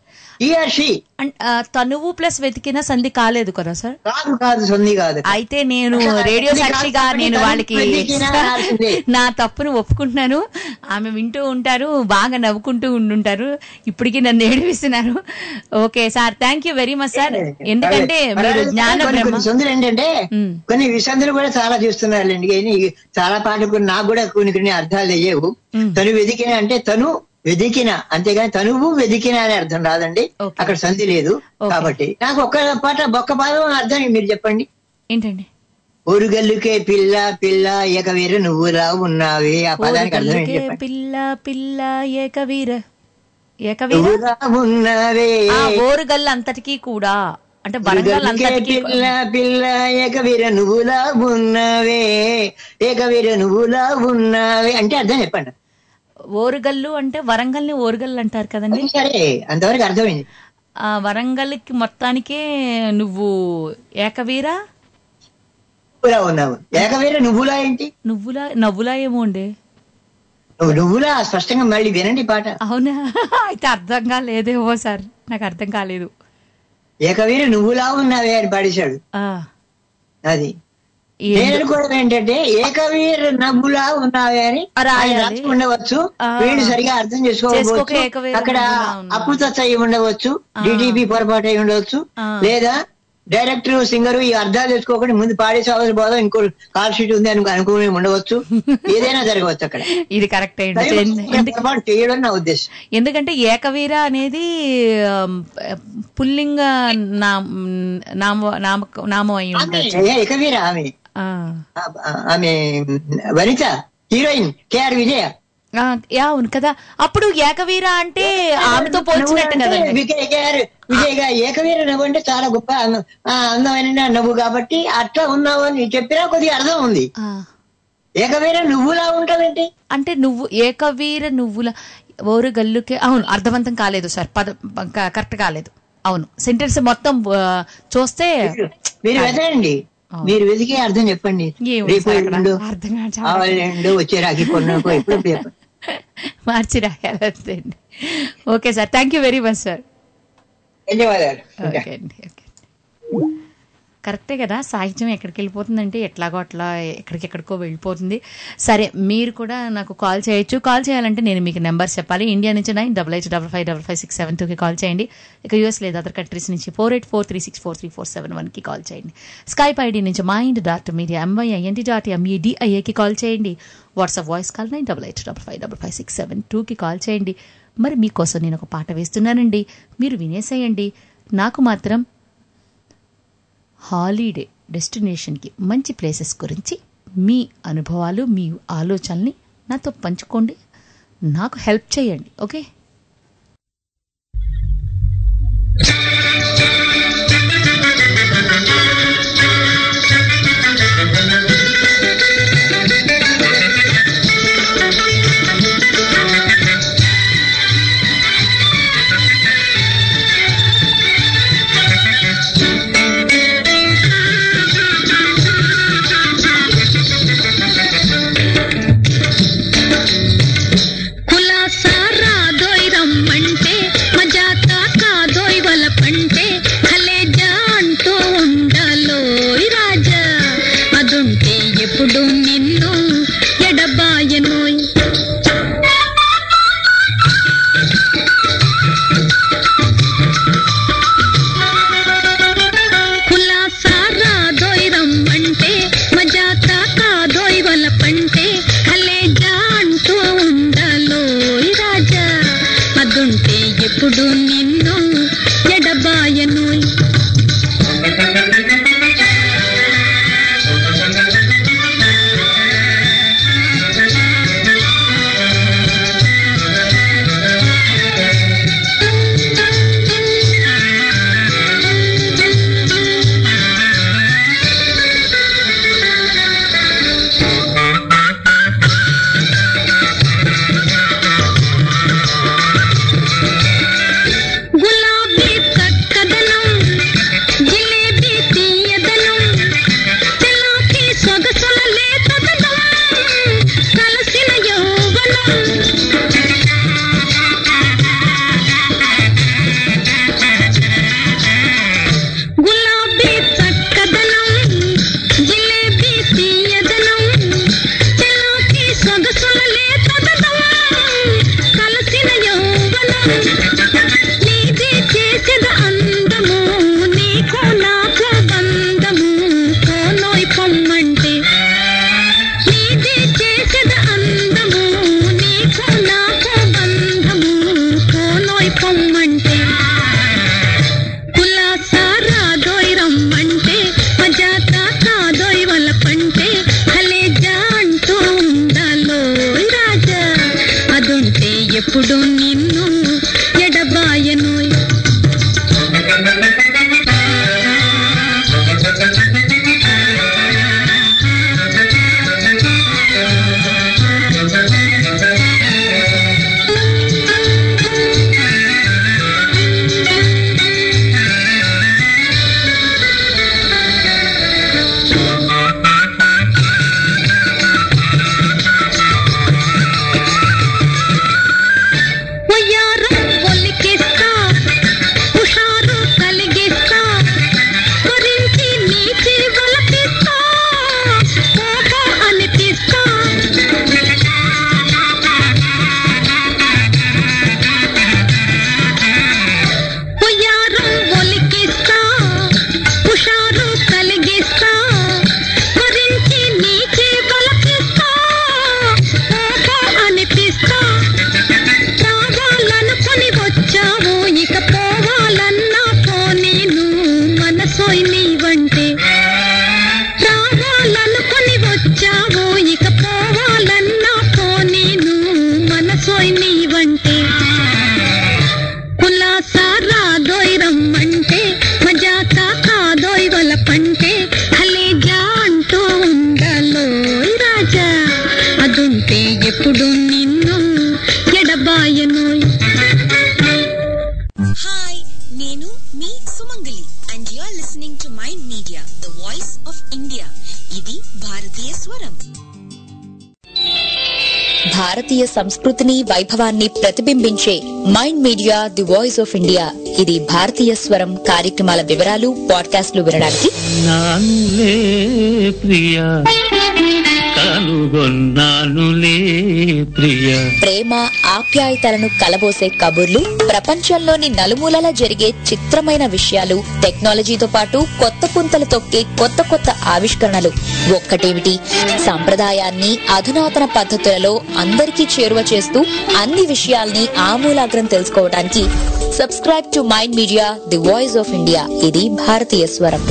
ఆర్ షీ అండ్, ఆ, తనువు ప్లస్ వెతికిన సంధి కాలేదు కదా సార్ కాదు కాదు సంధి కాదు అయితే నేను అసలు రేడియో సంధి సాక్షిగా కాదు, నేను తనువు వాళ్ళకి వెతికినా రాసిందే. నా తప్పును ఒప్పుకుంటున్నాను ఆమె వింటూ ఉంటారు బాగా నవ్వుకుంటూ ఉండుంటారు ఇప్పటికీ నన్ను ఏడిపిస్తున్నారు okay sir thank you very much sir ఎందుకంటే మీరు జ్ఞాన కొన్ని బ్రహ్మ కొన్ని సందులు ఏంటంటే కొన్ని విసందులు కూడా చాలా చూస్తున్నారులేండి కానీ చాలా పాటలు కూడా నాకు కూడా కొన్ని కొన్ని అర్థాలు తెలియవు తను వెదికిన అంటే తను వెదికిన అంతేగాని తనువు వెదికిన అనే అర్థం రాదండి అక్కడ సంధి లేదు కాబట్టి నాకు ఒక్క పాట ఒక్క పాదం అర్థం మీరు చెప్పండి ఏంటండి ఊరుగల్లుకే పిల్ల పిల్ల ఏకవీర నువ్వులా ఉన్నావే ఆ పదానికి అర్థం ఏంటి ఓరుగల్లుకే చెప్పండి పిల్ల పిల్ల ఏకవీర ఏకవీర నువ్వులా ఉన్నావే ఆ ఓరుగల్లు అంతటికీ కూడా అంటే వరంగల్ ఊరుగల్లుకే అంతటికీ పిల్ల పిల్ల ఏకవీర నువ్వులా ఉన్నావే ఏకవీర నువ్వులా ఉన్నావే అంటే అర్థం చెప్పండి ఓరుగల్లు అంటే వరంగల్ని ఓరుగల్లు అంటారు కదండి సరే అంతవరకు అర్థమైంది ఆ వరంగల్కి మొత్తానికే నువ్వు ఏకవీర నువ్వులా ఉన్నావు ఏకవీర నువ్వులా ఏంటి నువ్వులా నవ్వులా ఏమో ఉండే నువ్వు నువ్వులా స్పష్టంగా మళ్ళీ వినండి పాట అవునా అయితే అర్థం కాలేదేమో సార్ నాకు అర్థం కాలేదు ఏకవీర నువ్వులా ఉన్నావే అని పాడేశాడు ఆ అది ఏందో. నేను అనుకోవడం ఏంటంటే ఏకవీర నవ్వులా ఉన్నావే అని ఆయన రాసి ఉండవచ్చు వీళ్ళు సరిగా అర్థం చేసుకోక చేసుకోకపోవచ్చు ఏకవీర అక్కడ నవ్వులా ఉన్నా. అప్పుతచ్చ అయి ఉండవచ్చు డిటిపి పొరపాటు అయి ఉండవచ్చు లేదా డైరెక్టర్ సింగర్ ఈ అర్థాలు తెచ్చుకోకుండా ముందు పాడేసి అవసరం పోదాం ఇంకో కాల్ షీట్ ఉంది అని అనుకుని ఉండవచ్చు ఏదైనా జరగవచ్చు అక్కడ ఇది కరెక్ట్ పొరపాటు చేయడం నా ఉద్దేశం ఎందుకంటే ఏకవీర అనేది ఆమ్, పుల్లింగ నామ నామ- నామ- నామం అయి ఉండొచ్చు ఆమె ఏకవీర ఆమె ఆ. ఆ- ఆమె వనిత హీరోయిన్ కేఆర్ విజయ ఆ, యా, అవును కదా అప్పుడు ఏకవీర అంటే ఆమెతో పోల్చినట్టు నువ్వు అంటే కదండి విజయ్ గారు విజయ్ గారు ఏకవీర నవ్వు అంటే చాలా గొప్ప అంద- ఆ, అందమైన నవ్వు కాబట్టి అట్లా ఉన్నావు అని చెప్పినా కొద్దిగా అర్థం ఉంది ఏకవీర నువ్వులా ఉంటావేంటి అంటే నువ్వు ఏకవీర నువ్వుల ఓరు గల్లుకే అవును అర్థవంతం కాలేదు సార్ పద క- కరెక్ట్ కాలేదు అవును సెంటెన్స్ మొత్తం ఆ, చూస్తే మీరు వెతకండి మీరు వెతికి అర్థం చెప్పండి ఏమో రేపు సార్ అక్కడ ఎల్లుండు అర్థం కాదు చాలా. ఆవలి ఎల్లుండు వచ్చే రాఖీ పొన్నుకో ఎప్పుడు చెప్పండి మార్చి రాయాలంతే అండి okay sir thank you very much sir ధన్యవాదాలు ఓకే అండి ఓకే కరెక్టే కదా సాహిత్యం ఎక్కడికి వెళ్ళిపోతుందంటే ఎట్లాగో అట్లా ఎక్కడికెక్కడికో వెళ్ళిపోతుంది సరే మీరు కూడా నాకు కాల్ చేయొచ్చు కాల్ చేయాలంటే నేను మీకు నెంబర్ చెప్పాలి ఇండియా నుంచి nine double eight double five double five six seven టూకి కాల్ చేయండి ఇక యూఎస్ లేదా అదర్ కంట్రీస్ నుంచి four eight four three six four three four seven వన్కి కాల్ చేయండి స్కైప్ ఐడి నుంచి Mind dot Media M Y I N T dot ఎంఈడిఐఏకి కాల్ చేయండి WhatsApp voice call nine double eight double five double five six seven టూకి call చేయండి మరి మీకోసం నేను ఒక పాట వేస్తున్నానండి మీరు వినేసేయండి నాకు మాత్రం హాలిడే డెస్టినేషన్కి మంచి ప్లేసెస్ గురించి మీ అనుభవాలు మీ ఆలోచనల్ని నాతో పంచుకోండి నాకు హెల్ప్ చేయండి ఓకే కులాసారా దోయ్ రమ్మంటే మజాకా కాదోయ్ వల పంటే కలేజా అంటూ ఉండాలోయ్ రాజా అదుంటే ఎప్పుడు నిన్ను ఎడబాయనోయ్ కులాసారా దోయ్ రమ్మంటే మజాకా కాదోయ్ వల పంటే కలేజా అంటూ ఉండాలోయ్ రాజా అదుంటే ఎప్పుడు నిన్ను ఎడబాయనోయ్ ఎప్పుడు నిన్ను ఎడబాయనోయ్ వయ్యారం ఒలికిస్తా హుషారు కలిగిస్తా గురించి నీచి వలకిస్తా ఓహో అనిపిస్తా వయ్యారం ఒలికిస్తా హుషారు కలిగిస్తా గురించి నీచి వలకిస్తా ఓహో అనిపిస్తా రావాలనుకొని వచ్చావు ఇక పోవాలన్నా పోనీను మనసోయ్ నీవంటే రావాలనుకొని వచ్చావు ఇక పోవాలన్నా పోనీను మనసోయ్ నీవంటే కులాసా రాదోయ్ రమ్మంటే మజాక కాదోయ్ వలపంటే హలేజా అంటూ ఉండాలోయ్ రాజా అదుంటే ఎప్పుడు నిన్ను ఎడబాయనోయ్ హాయ్ నేను మీ Sumangali and you are listening to Mind Media the voice of India ఇది భారతీయ స్వరం భారతీయ సంస్కృతిని వైభవాన్ని ప్రతిబింబించే Mind Media the voice of India ఇది భారతీయ స్వరం కార్యక్రమాల వివరాలు పాడ్కాస్ట్లు వినడానికి నానులే ప్రియా కనుగొన్నానులే ప్రియా ప్రేమ ఆప్యాయతలను కలబోసే కబుర్లు ప్రపంచంలోని నలుమూలలా జరిగే చిత్రమైన విషయాలు టెక్నాలజీతో పాటు కొత్త పుంతలు తొక్కే కొత్త కొత్త ఆవిష్కరణలు ఒక్కటేమిటి సంప్రదాయాన్ని అధునాతన పద్ధతులలో అందరికీ చేరువ చేస్తూ అన్ని విషయాల్ని ఆమూలాగ్రం తెలుసుకోవడానికి subscribe to Mind Media the voice of India ఇది భారతీయ స్వరం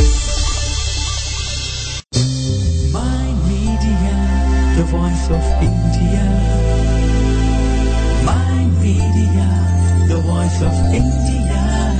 Mind Media, the voice of India. Mind Media, the voice of India.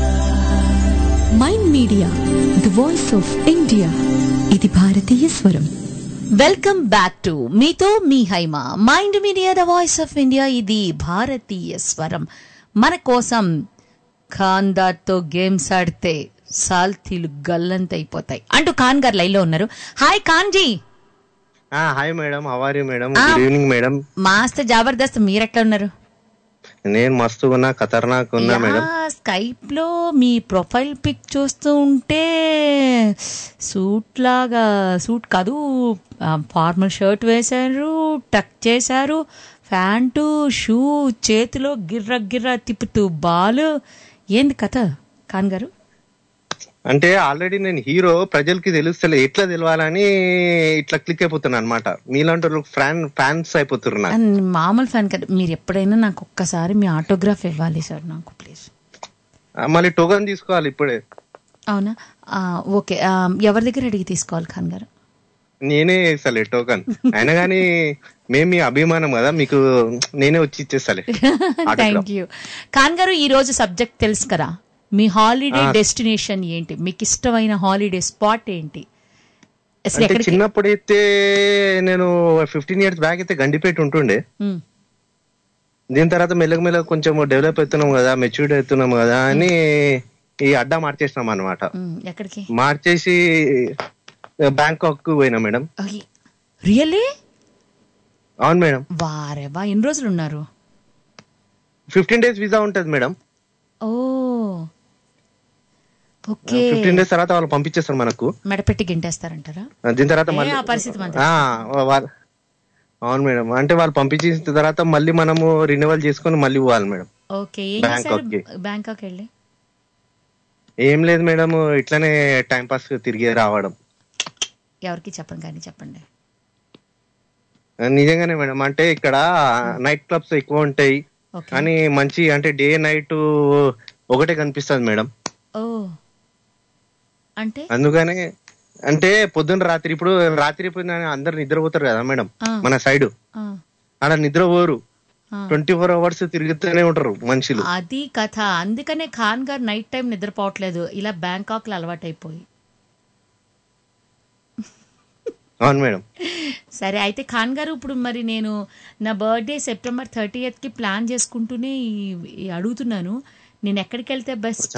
Mind Media the voice of India ఇది భారతీయ స్వరం వెల్కమ్ బ్యాక్ టు మీతో మీ Haima Mind Media the voice of India ఇది భారతీయ స్వరం మన కోసం ఖాన్దార్తో గేమ్స్ ఆడితే సాల్తీలు గల్లంతైపోతాయి అంటూ ఖాన్ గారు లైన్ లో ఉన్నారు hi Khan ji hi madam హవారి మేడం గుడ్ ఈవినింగ్ మేడం మాస్త జబర్దస్త్ మీరెట్లా ఉన్నారు నేను మస్తుగా ఉన్నా ఖతర్నాక్ ఉన్నా మేడం స్కైప్ లో మీ ప్రొఫైల్ పిక్ చూస్తూ ఉంటే సూట్ లాగా సూట్ కాదు ఫార్మల్ షర్ట్ వేశారు టక్ చేశారు ప్యాంటు షూ చేతిలో గిర్ర గిర్ర తిప్పుతూ బాల్ ఏంది కథ ఖాన్ గారు అంటే ఆల్రెడీ నేను హీరో ప్రజలకి తెలుస్తలే ఎట్లా తెలవాలని ఇట్లా క్లిక్ అయిపోతున్నా అనమాట మీలాంటి వాళ్ళు ఫ్యాన్ ఫ్యాన్స్ అయిపోతున్నారు నాకు అండ్ మామూలు ఫ్యాన్ కదా మీరు ఎప్పుడైనా నాకు ఒక్కసారి మీ ఆటోగ్రాఫ్ ఇవ్వాలి సార్ నాకు ప్లీజ్ ఆ, మళ్ళీ టోకన్ తీసుకోవాలి ఇప్పుడే అవునా ఆ, ఓకే ఆ, ఎవరి దగ్గర అడిగి తీసుకోవాలి ఖాన్ గారు నేనే ఇస్తాలే టోకన్ అయినా కానీ మేము మీ అభిమానం కదా మీకు నేనే వచ్చి ఇచ్చేస్తాలే థ్యాంక్ యూ ఖాన్ గారు ఈ రోజు సబ్జెక్ట్ తెలుసు కదా మీ హాలిడే ఆ. డెస్టినేషన్ ఏంటి మీకు ఇష్టమైన హాలిడే స్పాట్ ఏంటి అసలు అంటే ఎక్కడికి చిన్నప్పుడైతే నేను ఫిఫ్టీన్ ఇయర్స్ బ్యాక్ అయితే గండిపేట ఉంటుండే మ్, దీని తర్వాత మెల్లగా మెల్లగా కొంచెం డెవలప్ అవుతున్నాం కదా మెచ్యూర్డ్ అవుతున్నాం కదా అని ఈ అడ్డా మార్చేసినాం అనమాట మ్, ఎక్కడికి మార్చేసి బ్యాంకాక్ కు పోయినా మేడం రియల్లీ అవును మేడం వారే వా ఎన్ని రోజులు ఉన్నారు ఫిఫ్టీన్ డేస్ వీసా ఉంటది మేడం ఓ ఓకే ఫిఫ్టీన్ డేస్ తర్వాత వాళ్ళు పంపించేస్తారు మనకు మెడపెట్టి గింటేస్తారంటారా దీని తర్వాత ఏ, మళ్ళీ ఆ పరిస్థితి మనది. ఆ, వా- అవును మేడం అంటే వాళ్ళు పంపించేసిన తర్వాత మళ్ళీ మనము రినివల్ చేసుకొని మళ్ళీ పోవాలి మేడం ఓకే ఏం చేశారు బ్యాంకాక్ కి. బ్యాంకాక్ వెళ్ళి ఏం లేదు మేడం ఇట్లానే టైం పాస్ తిరిగి రావడం ఎవరికి చెప్పండి కానీ చెప్పండి నిజంగానే మేడం అంటే ఇక్కడ నైట్ క్లబ్స్ ఎక్కువ ఉంటాయి కానీ మంచి అంటే డే నైట్ ఒకటే కనిపిస్తుంది మేడం ఓ అంటే అందుకనే అంటే పొద్దున్న రాత్రి ఇప్పుడు రాత్రి పోయిన అందరు నిద్రపోతారు కదా మేడం ఆ. మన సైడ్ ఆ, ఆడ నిద్రపోరు ట్వంటీ ఫోర్ అవర్స్ తిరుగుతూనే ఉంటారు మనుషులు అది కథ అందుకనే ఖాన్ గారు నైట్ టైం నిద్రపోవట్లేదు ఇలా బ్యాంకాక్ లో అలవాటైపోయి అవును మేడం సరే అయితే ఖాన్ గారు ఇప్పుడు మరి నేను నా బర్త్డే సెప్టెంబర్ థర్టీ కి ప్లాన్ చేసుకుంటూనే ఈ- ఈ అడుగుతున్నాను నేను ఎక్కడికి వెళ్తే బెస్ట్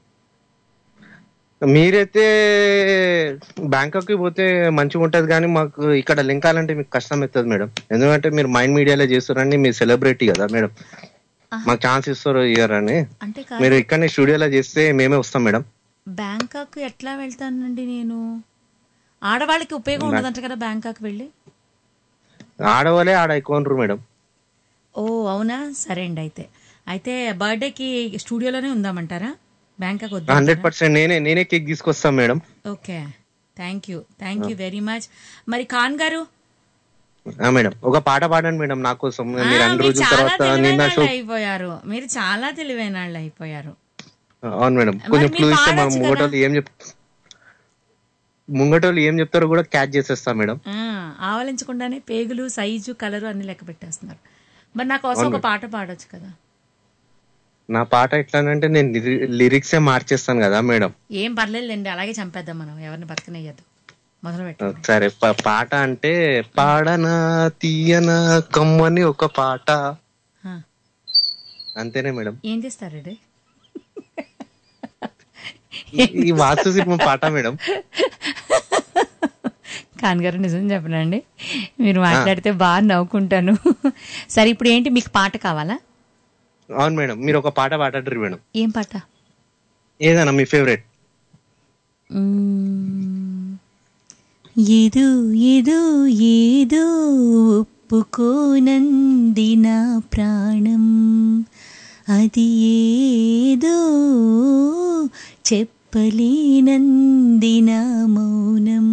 మీరైతే బ్యాంకాక్ కి పోతే మంచిగా ఉంటది కానీ మాకు ఇక్కడ లింక్ అవ్వాలంటే మీకు కష్టం అవుతుంది మేడం ఎందుకంటే మీరు మైండ్ మీడియాలో చేస్తారండి మీరు సెలబ్రిటీ కదా మేడం మాకు ఛాన్స్ ఇస్తారు ఇయ్యారని అంటే మీరు కాదు ఇక్కడనే స్టూడియోలో చేస్తే మేమే వస్తాం మేడం బ్యాంకాక్ ఎట్లా వెళ్తానండి నేను ఆడవాళ్ళకి ఉపయోగం ఉండదంట కదా బ్యాంకాక్ వెళ్ళి ఆడవాళ్ళే ఆడ ఎక్కువ ఉండరు మేడం ఓ అవునా సరే అండి అయితే అయితే బర్త్డేకి స్టూడియోలోనే ఉందామంటారా బ్యాంకాక్ వద్దా హండ్రెడ్ పర్సెంట్ నేనే నేనే కేక్ తీసుకొస్తాం madam okay thank you thank you very much మరి ఖాన్ గారు ఆ మేడం ఒక పాట పాడండి మేడం నా కోసం ఆ, మీరు అన్ని మీరు రోజుల చాలా తర్వాత తెలివైన నిన్న వాళ్ళు షో అయిపోయారు మీరు చాలా తెలివైన వాళ్ళు అయిపోయారు అవును మేడం మరి కొంచెం మీరు క్లూ ఇస్తే మనం పాడొచ్చు కదా. ముంగటోళ్ళు ఏం చెప్ ముంగటోళ్ళు ఏం చెప్తారో కూడా క్యాచ్ చేసేస్తాం మేడం ఆ, ఆవలించకుండానే పేగులు సైజు కలరు అన్ని లెక్క పెట్టేస్తున్నారు మరి నా కోసం అవును ఒక మేడం. పాట పాడొచ్చు కదా నా పాట ఎట్లానంటే నేను లిరిక్సే మార్చేస్తాను కదా మేడం ఏం పర్లేదులేండి అలాగే చంపేద్దాం మనం ఎవరిని బతకనేయద్దు మొదలు పెట్టండి సరే ప- పాట అంటే పాడనా తీయనా కమ్మని ఒక పాట ఆ. అంతేనే మేడం ఏం చేస్తారండి ఈ- ఈ వాస్తు శిల్పం పాట మేడం ఖాన్ గారు నిజం చెప్పనండి మీరు మాట్లాడితే బాగా నవ్వుకుంటాను సరే ఇప్పుడు ఏంటి మీకు పాట కావాలా అవును మేడం మీరు ఒక పాట పాడరు మేడం ఏం పాట ఏదైనా మీ ఫేవరెట్ మ్మ్. ఏదో ఏదో ఏదో ఒప్పుకోనంది నా ప్రాణం అది ఏదో చెప్పలేనంది నా మౌనం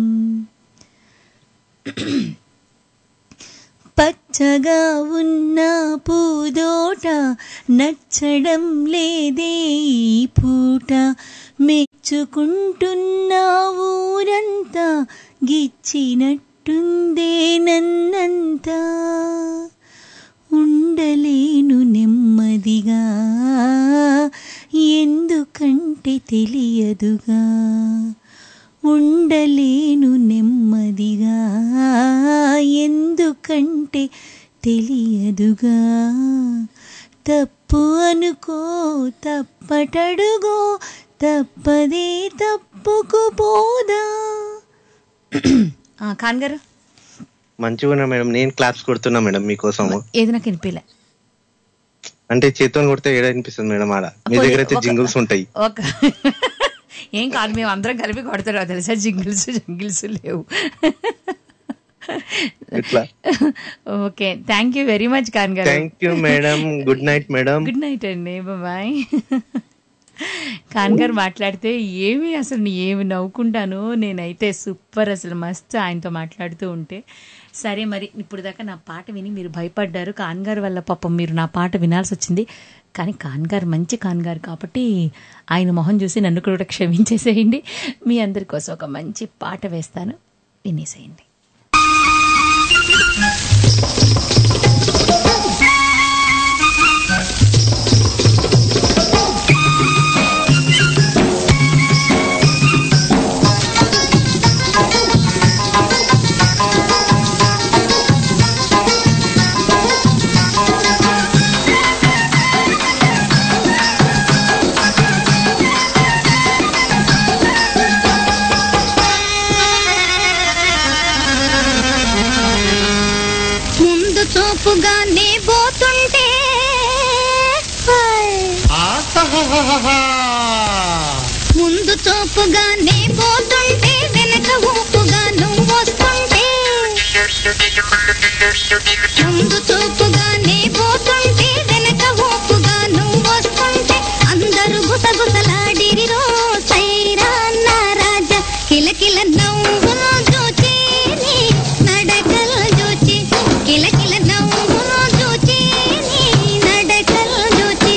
పచ్చగా ఉన్న పూదోట నచ్చడం లేదే ఈ పూట మెచ్చుకుంటున్న ఊరంతా గిచ్చినట్టుందే నన్నంతా ఉండలేను నెమ్మదిగా ఎందుకంటే తెలియదుగా ఉండలేను నెమ్మదిగా ఎందుకంటే తెలియదుగా తప్పు అనుకో తప్పటడుగో తప్పదే తప్పుకు పోదా ఆ, ఖాన్ గారు మంచిగా ఉన్నా మేడం నేను క్లాప్స్ కొడుతున్నా మేడం మీకోసం ఏది నాకు వినిపిలే అంటే చేతితో కొడితే ఏడ అనిపిస్తుంది మేడం ఆడ మీ దగ్గర అయితే ఒక- జింగిల్స్ ఉంటాయి ఒక ఏం కాదు మేము అందరం కలిపి కొడతారు తెలుసా జింగిల్స్ జింగిల్స్ లేవు ఇట్లా okay thank you very much Khan గారు thank you madam good night madam good night అండి బాయ్ ఖాన్ గారు మాట్లాడితే ఏమి అసలు నీ ఏమి నవ్వుకుంటాను నేనైతే సూపర్ అసలు మస్తు ఆయనతో మాట్లాడుతూ ఉంటే సరే మరి ఇప్పుడు దాకా నా పాట విని మీరు భయపడ్డారు ఖాన్ గారు వల్ల పాపం మీరు నా పాట వినాల్సి వచ్చింది కానీ ఖాన్ గారు మంచి ఖాన్ గారు కాబట్టి ఆయన మొహం చూసి నన్ను కూడా క్షమించేసేయండి మీ అందరి కోసం ఒక మంచి పాట వేస్తాను వినేసేయండి ముందు చూపుగానే పోతుంటే ముందు చూపుగానే పోతుంటే వెనక ఊపుగా నువ్వు వస్తుంటే ముందు చూపుగానే పోతుంటే వెనక ఊపుగా నువ్వు వస్తుంటే అందరూ గుసగుసలాడిరిరో సైరా నా రాజా కిలకిల నవ్వులు చూచి నీ నడకలు చూచి కిలకిల నవ్వులు చూచి నీ నడకలు చూచి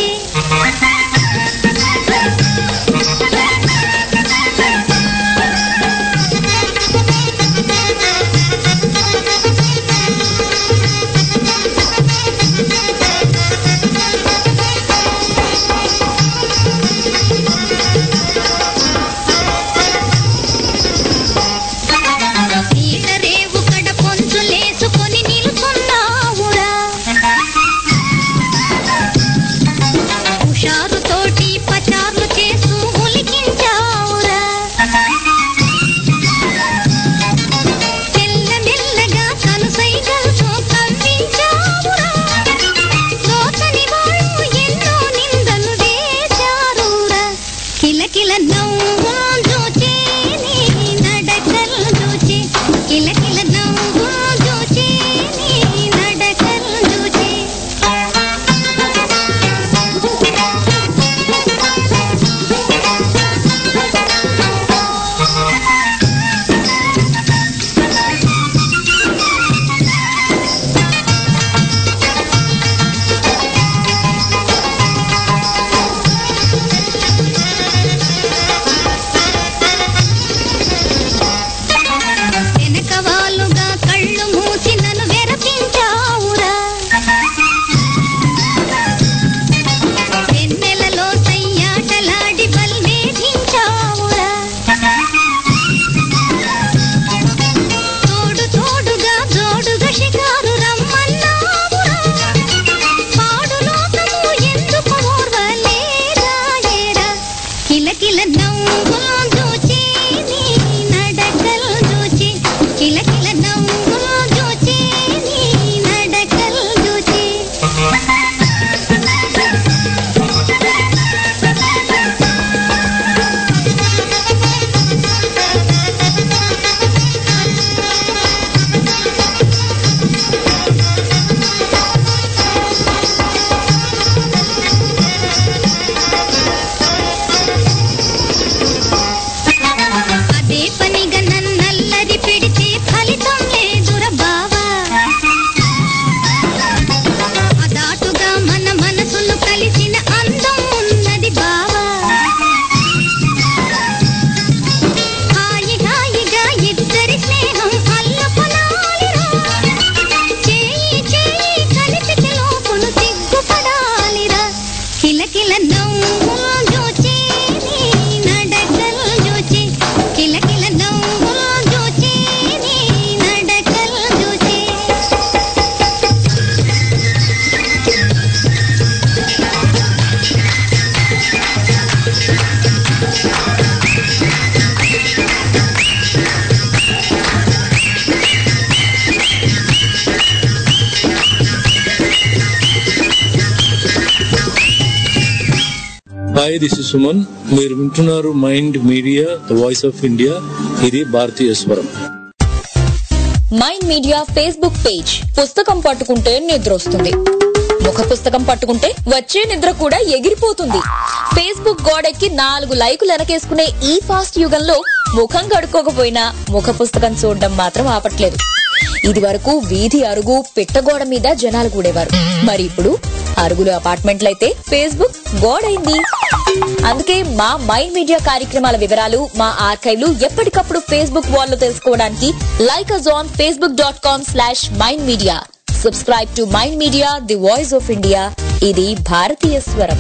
హాయ్ దిస్ ఇస్ సుమన్ మీరు వింటున్నారు Mind Media the voice of India ఇది భారతీయ స్వరం మైండ్ మీడియా ఫేస్బుక్ పేజ్ పుస్తకం పట్టుకుంటే నిద్ర వస్తుంది ముఖ పుస్తకం పట్టుకుంటే వచ్చే నిద్ర కూడా ఎగిరిపోతుంది ఫేస్బుక్ గోడెక్కి నాలుగు లైకులు వెనకేసుకునే ఈ ఫాస్ట్ యుగంలో ముఖం కడుక్కోకపోయినా ముఖ పుస్తకం చూడడం మాత్రం ఆపట్లేదు ఇది వరకు వీధి అరుగు పిట్టగోడ మీద జనాలు కూడేవారు మరి ఇప్పుడు అరుగులు అపార్ట్మెంట్లయితే ఫేస్బుక్ గోడైంది అందుకే మా మైండ్ మీడియా కార్యక్రమాల వివరాలు మా ఆర్కైవ్లు ఎప్పటికప్పుడు ఫేస్బుక్ వాల్లో తెలుసుకోవడానికి like us on Facebook dot com slash Mind Media subscribe to Mind Media the voice of India ఇది భారతీయ స్వరం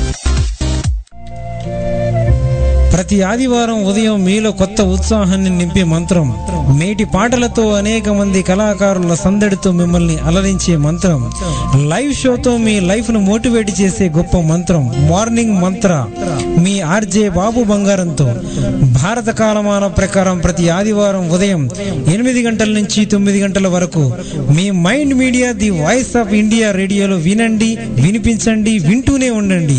ప్రతి ఆదివారం ఉదయం మీలో కొత్త ఉత్సాహాన్ని నింపే మంత్రం మేటి పాటలతో అనేక మంది కళాకారుల సందడితో మిమ్మల్ని అలరించే మంత్రం లైవ్ షోతో మీ లైఫ్ ను మోటివేట్ చేసే గొప్ప మంత్రం మార్నింగ్ మంత్ర మీ ఆర్జే బాబు బంగారంతో భారత కాలమాన ప్రకారం ప్రతి ఆదివారం ఉదయం ఎనిమిది గంటల నుంచి తొమ్మిది గంటల వరకు మీ Mind Media the voice of India రేడియోలో వినండి వినిపించండి వింటూనే ఉండండి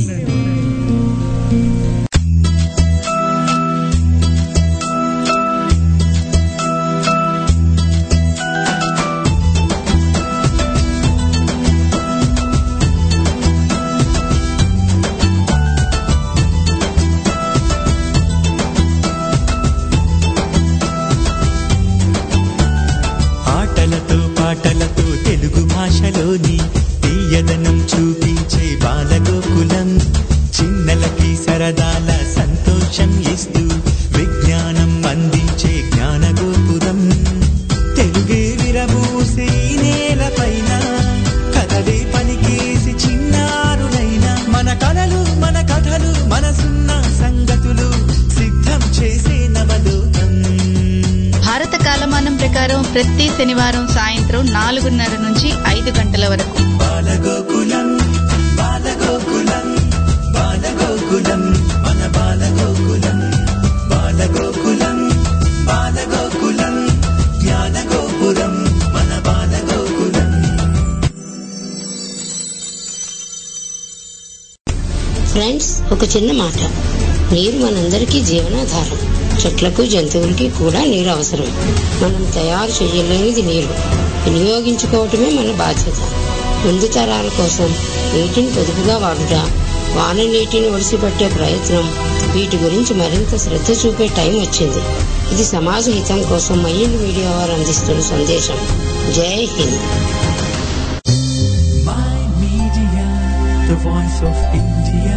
ఆటలతో పాటలతో తెలుగు భాషలోని తీయదనం చూపించే బాలగోకులం చిన్నలకి సరదాల సంతోషం ఇస్తూ విజ్ఞానం అందించే జ్ఞానగోపురం తెలుగే విరబూసే ఈ నేలపైన కథలే పనికేసి చిన్నారులైన మన కలలు మన కథలు మనసున్న సంగతులు సిద్ధం చేసే నవలోకం భారత కాలమానం ప్రకారం ప్రతి శనివారం సాయంత్రం నాలుగున్నర నుంచి ఐదు గంటల వరకు బాలగోకులం బాలగోకులం బాలగోకులం మన బాలగోకులం బాలగోకులం బాలగోకులం జ్ఞానగోపురం మన బాలగోకులం ఫ్రెండ్స్ ఒక చిన్న మాట నీరు మనందరికీ జీవనాధారం చెట్లకు జంతువులకి కూడా నీరు అవసరం మనం తయారు చేయలేనిది నీరు వినియోగించుకోవటమే మన బాధ్యత ముందు తరాల కోసం నీటిని పొదుపుగా వాడుట వాన నీటిని ఒడిసిపట్టే ప్రయత్నం వీటి గురించి మరింత శ్రద్ధ చూపే టైం వచ్చింది ఇది సమాజ హితం కోసం మైండ్ మీడియా వారు అందిస్తున్న సందేశం జై Hind Media, the voice of India.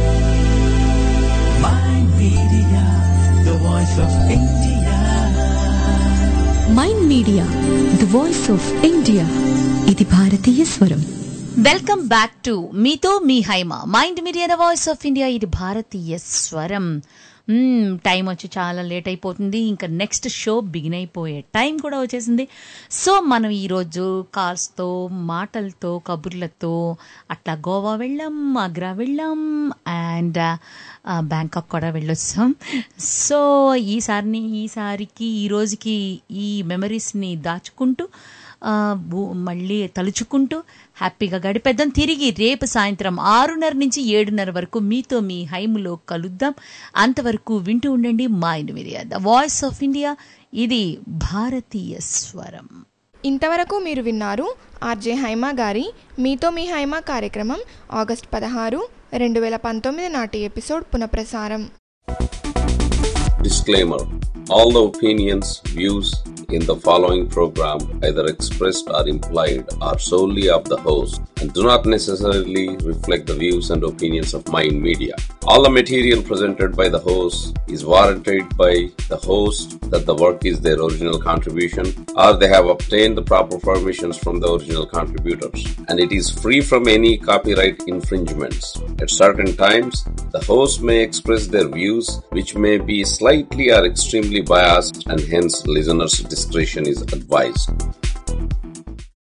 My media, the voice of India. Mind Media the voice of India ఇది భారతీయ స్వరం వెల్కమ్ బ్యాక్ టు మీతో మీ Haima Mind Media the voice of India ఇది భారతీయ స్వరం మ్మ్, టైం వచ్చి చాలా లేట్ అయిపోతుంది ఇంకా నెక్స్ట్ షో బిగిన్ అయిపోయే టైం కూడా వచ్చేసింది సో మనం ఈరోజు కాల్స్తో మాటలతో కబుర్లతో అట్లా గోవా వెళ్ళాం ఆగ్రా వెళ్ళాం అండ్ బ్యాంకాక్ కూడా వెళ్ళొచ్చాం సో ఈసారిని ఈసారికి ఈ రోజుకి ఈ మెమరీస్ని దాచుకుంటూ ఆ, బు- మళ్ళీ తలుచుకుంటూ హ్యాపీగా గడిపేద్దాం తిరిగి రేపు సాయంత్రం ఆరున్నర నుంచి ఏడున్నర వరకు మీతో మీ హైములో కలుద్దాం అంతవరకు వింటూ ఉండండి Mind Media the voice of India ఇది భారతీయ స్వరం ఇంతవరకు మీరు విన్నారు ఆర్జే హైమా గారి మీతో మీ హైమా కార్యక్రమం ఆగస్ట్ పదహారు రెండు వేల పంతొమ్మిది నాటి ఎపిసోడ్ పునఃప్రసారం Disclaimer All the opinions, views in the following program, either expressed or implied, are solely of the host and do not necessarily reflect the views and opinions of Mind Media. All the material presented by the host is warranted by the host that the work is their original contribution or they have obtained the proper permissions from the original contributors and it is free from any copyright infringements. At certain times, the host may express their views which may be slightly or extremely biased and hence listeners' discretion is advised.